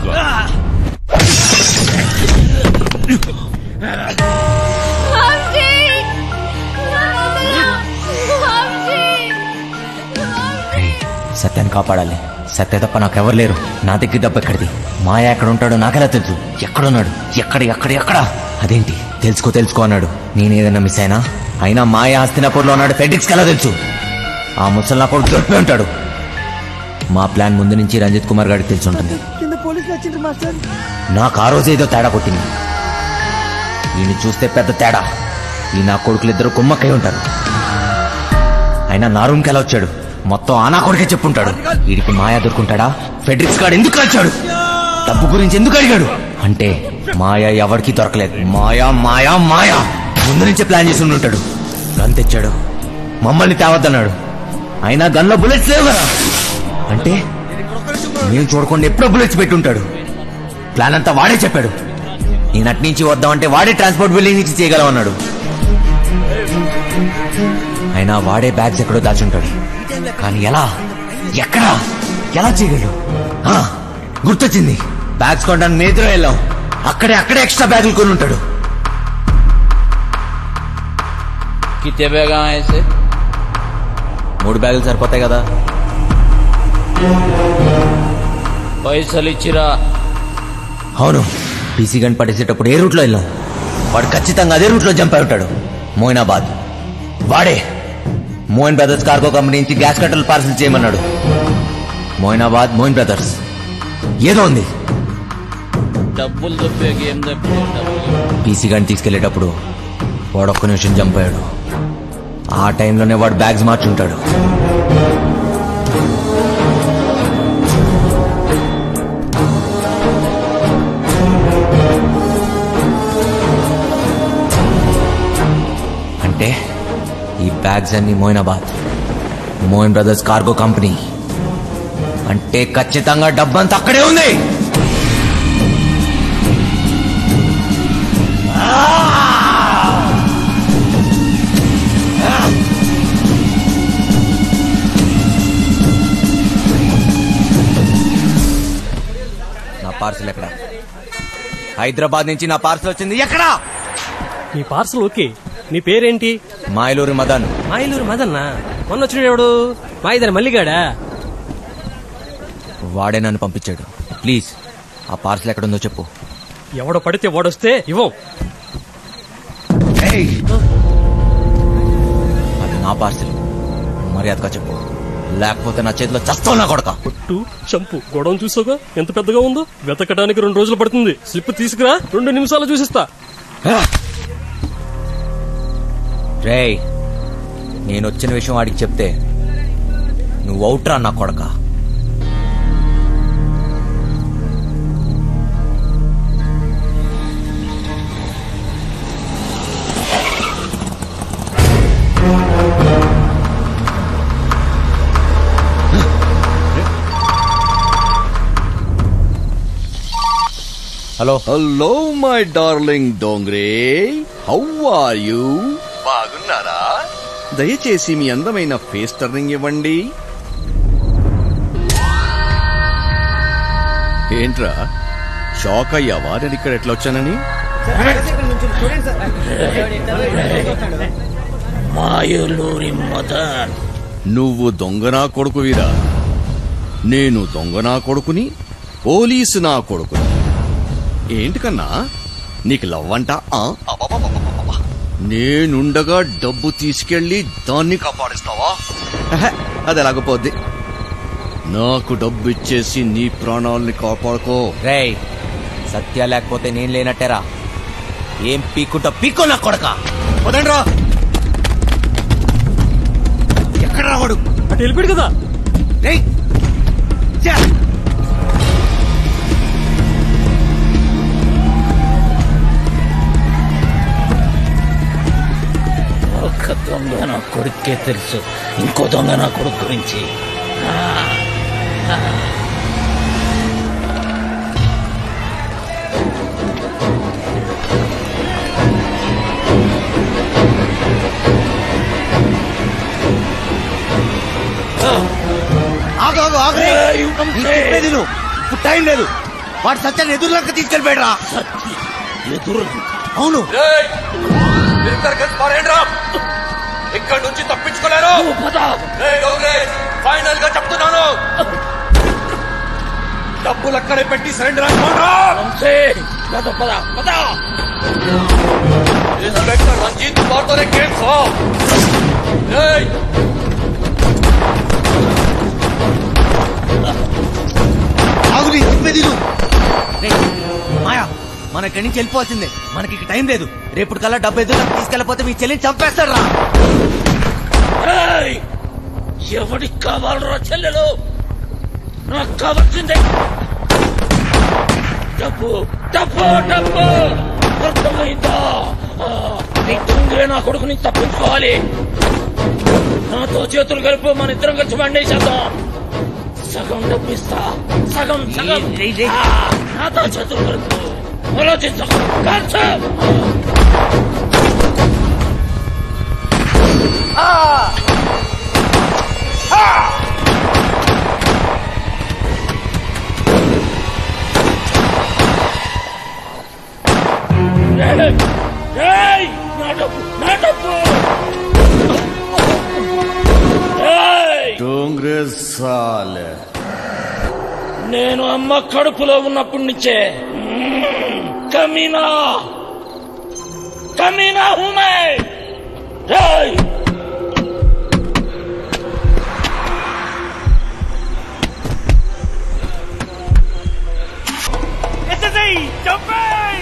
సత్యాన్ని కాపాడాలి సత్య తప్ప నాకెవరు లేరు నా దగ్గర డబ్బు ఎక్కడిది మాయ ఎక్కడ ఉంటాడో నాకెలా తెలుసు ఎక్కడున్నాడు ఎక్కడ ఎక్కడ ఎక్కడ అదేంటి తెలుసుకో తెలుసుకో అన్నాడు నేనేదన్నా మిస్ అయినా అయినా మాయ హస్తినాపూర్లో ఉన్నాడు ఫెడ్రిక్స్కి ఎలా తెలుసు ఆ ముసలి కొడుకు దొరికిపోయి ఉంటాడు మా ప్లాన్ ముందు నుంచి రంజిత్ కుమార్ గారికి తెలిసి ఉంటుంది కింద పోలీసులు వచ్చిండ్రు మాస్టర్ నాకు ఆ రోజు ఏదో తేడా కొట్టింది ఈయన చూస్తే పెద్ద తేడా ఈ నా కొడుకులిద్దరు కుమ్మక్కై ఉంటారు అయినా నా రూమ్కి ఎలా వచ్చాడు మొత్తం ఆ నా కొడుకే చెప్పుంటాడు వీడికి మాయా దొరుకుంటాడా ఫెడ్రిక్స్ గాడు ఎందుకు వచ్చాడు డబ్బు గురించి ఎందుకు అడిగాడు అంటే మాయా ఎవరికి దొరకలేదు మాయా మాయా మాయా ముందు నుంచే ప్లాన్ చేసి ఉండి ఉంటాడు గన్ తెచ్చాడు మమ్మల్ని తేవద్దన్నాడు అయినా గన్లో బుల్లెట్స్ లేవు కదా అంటే మేము చూడకుండా ఎప్పుడో బుల్లెట్స్ పెట్టుంటాడు ప్లాన్ అంతా వాడే చెప్పాడు నేను అటు నుంచి వద్దామంటే వాడే ట్రాన్స్పోర్ట్ బిల్డింగ్ నుంచి చేయగలం అన్నాడు అయినా వాడే బ్యాగ్స్ ఎక్కడో దాచుంటాడు కానీ ఎలా ఎక్కడా ఎలా చేయగలడు ఆ, గుర్తొచ్చింది బ్యాగ్స్ కొనడానికి మేద్రం వెళ్ళాం అక్కడే అక్కడే ఎక్స్ట్రా బ్యాగులు కొని ఉంటాడు कितने बैग आए ऐसे మూడు బ్యాగులు సరిపోతాయి కదా పైసలు ఇచ్చిరా అవును పీసీ గన్ పట్టేసేటప్పుడు ఏ రూట్లో వెళ్ళాం వాడు ఖచ్చితంగా అదే రూట్లో జంప్ అయి ఉంటాడు మోయినాబాద్ వాడే మోయిన్ బ్రదర్స్ కార్గో కంపెనీ నుంచి గ్యాస్ కట్టలు పార్సల్ చేయమన్నాడు మోయినాబాద్ మోయిన్ బ్రదర్స్ ఏదో ఉంది డబ్బులు తప్పే గేమ్ తప్పే డబ్బులు పీసీ గన్ తీసుకెళ్లేటప్పుడు వాడు ఒక్క నిమిషం జంప్ అయ్యాడు ఆ టైంలోనే వాడు బ్యాగ్స్ మార్చుంటాడు అంటే ఈ బ్యాగ్స్ అన్ని Moinabad Moin brothers cargo company అంటే ఖచ్చితంగా డబ్బంతా అక్కడే ఉంది నా పార్సల్ ఎక్కడ హైదరాబాద్ నుంచి నా పార్సల్ వచ్చింది ఎక్కడా నీ పార్సల్ ఓకే నీ పేరేంటి మాయలూరి మదన్ మాయిలూరు మదన్న మొన్న వచ్చినాడు ఎవడు మాయిదాని మల్లిగాడా వాడే నన్ను పంపించాడు ప్లీజ్ ఆ పార్సల్ ఎక్కడుందో చెప్పు ఎవడో పడితే వాడొస్తే ఇవ్వం అది నా పార్సల్ మర్యాదగా చెప్పు లేకపోతే నా చేతిలో చస్తావు నా కొడక పొట్టు చంపు గొడవ చూసావుగా ఎంత పెద్దగా ఉందో వెతకడానికి రెండు రోజులు పడుతుంది స్లిప్ తీసుకురా రెండు నిమిషాలు చూసిస్తా రేయ్ నేను వచ్చిన విషయం వాడికి చెప్తే నువ్వు అవుట్రా నా కొడక hello hello my darling Dongre how are you బాగున్నారా దయచేసి మీ అందమైన ఫేస్ టర్నింగ్ ఇవ్వండి ఏంట్రా షాక్ అయ్యావా నేను ఇక్కడ ఎట్లా వచ్చానని మాయలూరి మదన్ నువ్వు దొంగనా కొడుకువిరా నేను దొంగనా కొడుకుని పోలీసు నా కొడుకుని ఏంటి కన్నా నీకు లవ్వంట ఆ? అబ్బబ్బబ్బబ్బబ్బ. నేనుండగా డబ్బు తీసుకెళ్లి దాన్ని కాపాడిస్తావా ఎహె, అది ఎలాగపోద్ది నాకు డబ్బు ఇచ్చేసి నీ ప్రాణాల్ని కాపాడుకో రేయ్ సత్య లేకపోతే నేను లేనట్టేరా ఏం పీక్కుంటా పీక్కో నా కొడక వదండ్రా ఎక్కడ రావాడు అటు వెళ్ళిపోయాడు కదా రేయ్ ఛే! ఒక దొంగ నా కొడుకే తెలుసు ఇంకో దొంగ నా కొడుకు గురించి ఆ, ఆ. ఆగు ఆగు ఆగు రే. నీకు చెప్పేది నువ్వు. ఇప్పుడు టైం లేదు వాడు సత్యాన్ని ఎదురులంక తీసుకెళ్ళిపోయాడు ఎదురు అవును ఇక్కడ నుంచి తప్పించుకోలేరు ఫైనల్ గా చెప్తున్నాను డబ్బులు అక్కడే పెట్టి సరెండర్ పద పద పద ఇన్స్పెక్టర్ రంజిత్ మాతోనే కేసు ఏయ్ ఆగు నీ చెప్పేది నువ్వు. రేయ్, మాయా మన ఇక్కడి నుంచి వెళ్ళిపోవాల్సిందే మనకి ఇక టైం లేదు రేపు కల్లా డబ్బు ఎదురు తీసుకెళ్ళిపోతే మీ చెల్లిని చంపేస్తాడు రా ఏయ్! ఎవడికి కావాలరా చెల్లెలు నాకు కావాల్సిందే డబ్బు డబ్బు డబ్బు అర్థమైందా ఆ, నీ తుంగే నా కొడుకు నుంచి తప్పించుకోవాలి నాతో చేతులు కలిపి మన ఇద్దరం కలిసి వండేసేద్దాం సగం డబ్బు ఇస్తా సగం సగం ఆ, నాతో చేతులు కలుపు ఆలోచించకు కాల్చు. ఆ! ఏయ్! ఏయ్! నా డబ్బు నా డబ్బు ఏయ్! డోంగ్రే సాలే నేను అమ్మ కడుపులో ఉన్నప్పటి నుంచే మ్మ్, కమీనా కమీనా హుమే ఏయ్! ఎస్ఎస్ఐ చంపేయ్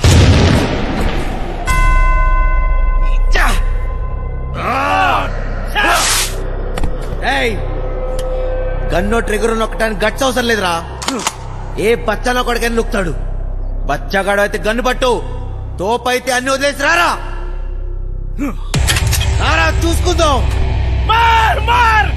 ఏయ్ గన్నో ట్రిగర్ నొక్కడానికి గట్స్ అవసరం లేదురా ఏ బచ్చనో కొడుకని నొక్కుతాడు బచ్చగాడు అయితే గన్ను పట్టు తోపైతే అన్ని వదిలేసి రారా రారా చూసుకుందాం మార్ మార్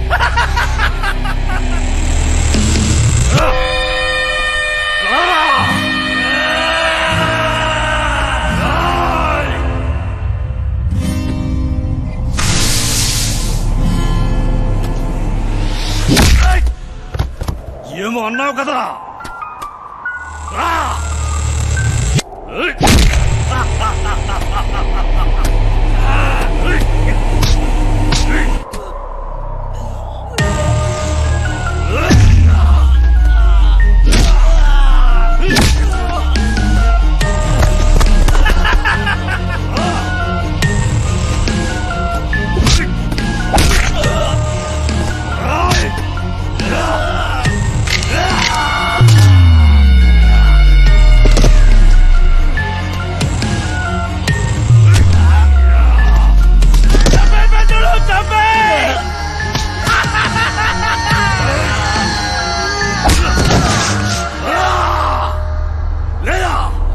ఏమో అన్నావు కదా రా! లేదా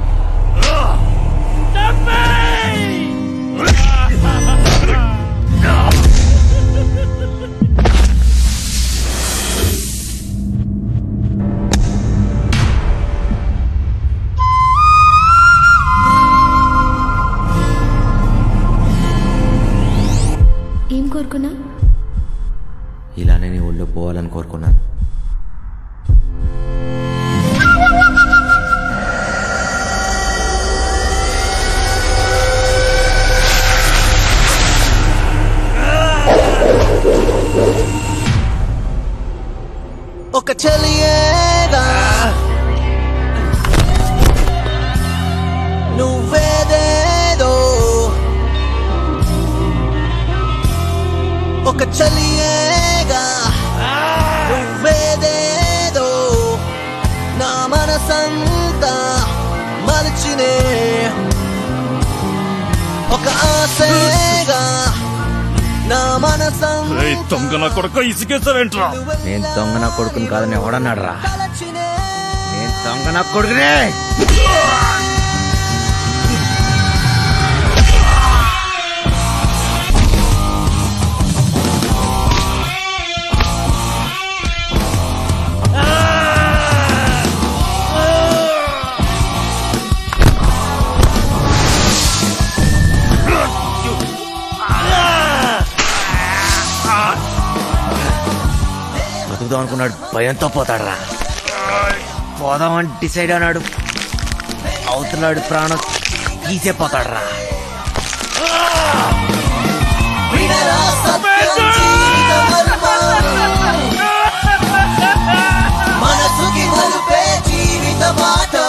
ఏం కోరుకున్నా ఇలానే నీ ఒళ్ళో పోవాలని కోరుకున్నాను ఆ ఒక చలియేగా నువ్వేదేదో నా మనసంతా మలచినే ఒక ఆశగా నా మనసం ఏయ్, దొంగ నా కొడుకు ఇసుకేసావేంట్రా నేను దొంగ నా కొడుకుని కాదని ఎవడన్నాడు రా నేను దొంగ నా కొడుకునే బతుకుదాం అనుకున్నాడు భయంతో పోతాడు రా పోదామని డిసైడ్ అన్నాడు అవుతున్నాడు ప్రాణం తీసే పోతాడు రా వినరా సత్యం జీవిత మర్మం. మనసుకి మలుపే జీవిత పాఠం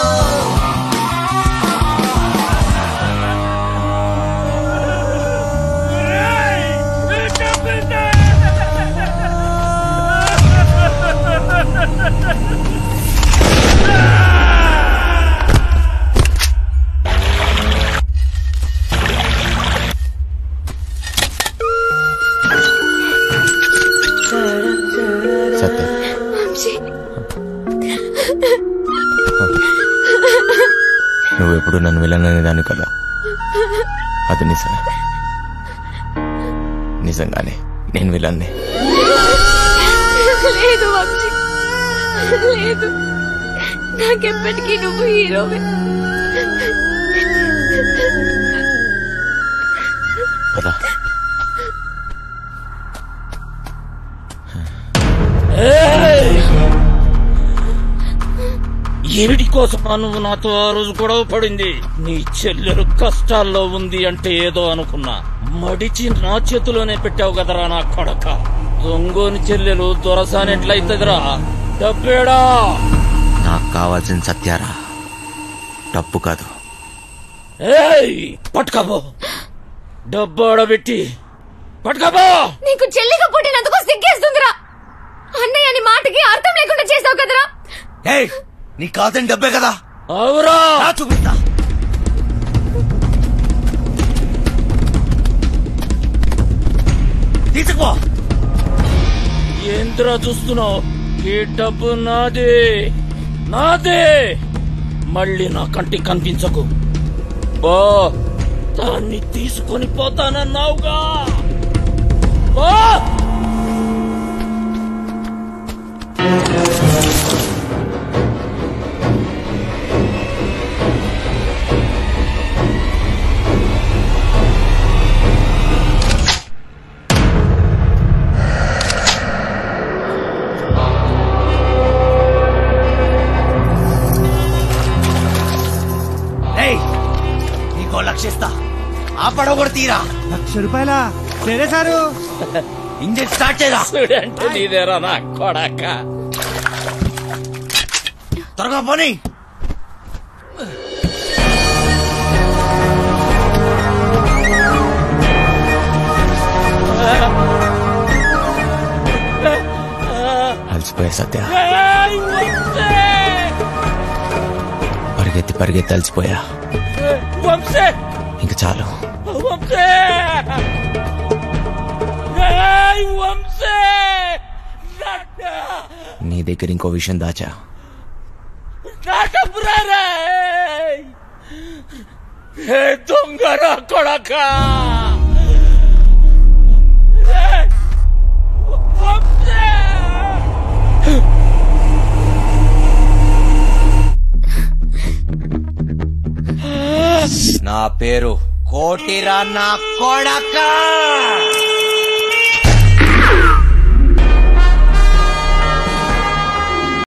సత్యం నువ్వు ఎప్పుడు నన్ను విలననే దాన్ని కదా అది నిజమే నిజంగానే నేను విలన్నే లేదు వంశీ లేదు నాకెప్పటికీ నువ్వు హీరోవే పద ఏయ్! ఏమిటి కోసమా నువ్వు నాతో ఆ రోజు గొడవ పడింది నీ చెల్లెలు కష్టాల్లో ఉంది అంటే ఏదో అనుకున్నా మడిచి నా చేతిలోనే పెట్టావు కదరా నా కొడక దొంగోని చెల్లెలు దొరసానెట్లయితదిరా డబ్బేడా నాకు కావాల్సిన సత్యారా డబ్బు కాదు ఏయ్ పట్టుకపో డబ్బు ఆడబెట్టి పట్టుకపో నీకు చెల్లిగా పుట్టినందుకు సిగ్గేస్తుందిరా అన్నయ్య నీ మాటకి అర్థం లేకుండా చేసావు కదరా ఏయ్ నీ కాదని డబ్బే కదా అవురా చూపిస్తా తీసుకుపో ఏంద్రా చూస్తున్నావు ఈ డబ్బు నాదే నాదే మళ్ళీ నా కంటికి కనిపించకు బా దాన్ని తీసుకొని పోతానన్నావుగా బా ఏయ్ నీకో లక్షిస్తా ఆ పడవ కూడా తీరా లక్ష రూపాయల సరే సారు ఇంజిన్ స్టార్ట్ చేయరా చూడంటే నీదేరా నా కొడక త్వరగా పోనీ అలసిపోయా సత్య ఏయ్, వంశీ! పరిగెత్తి పరిగెత్తి అలసిపోయా వంశీ ఇంక చాలు వంశీ ఏయ్, వంశీ నీ దగ్గర ఇంకో విషయం దాచా నా డబ్బురా రేయ్! ఏ దొంగ నా కొడక రేయ్! వంశీ! నా పేరు కోటిరా నా కొడక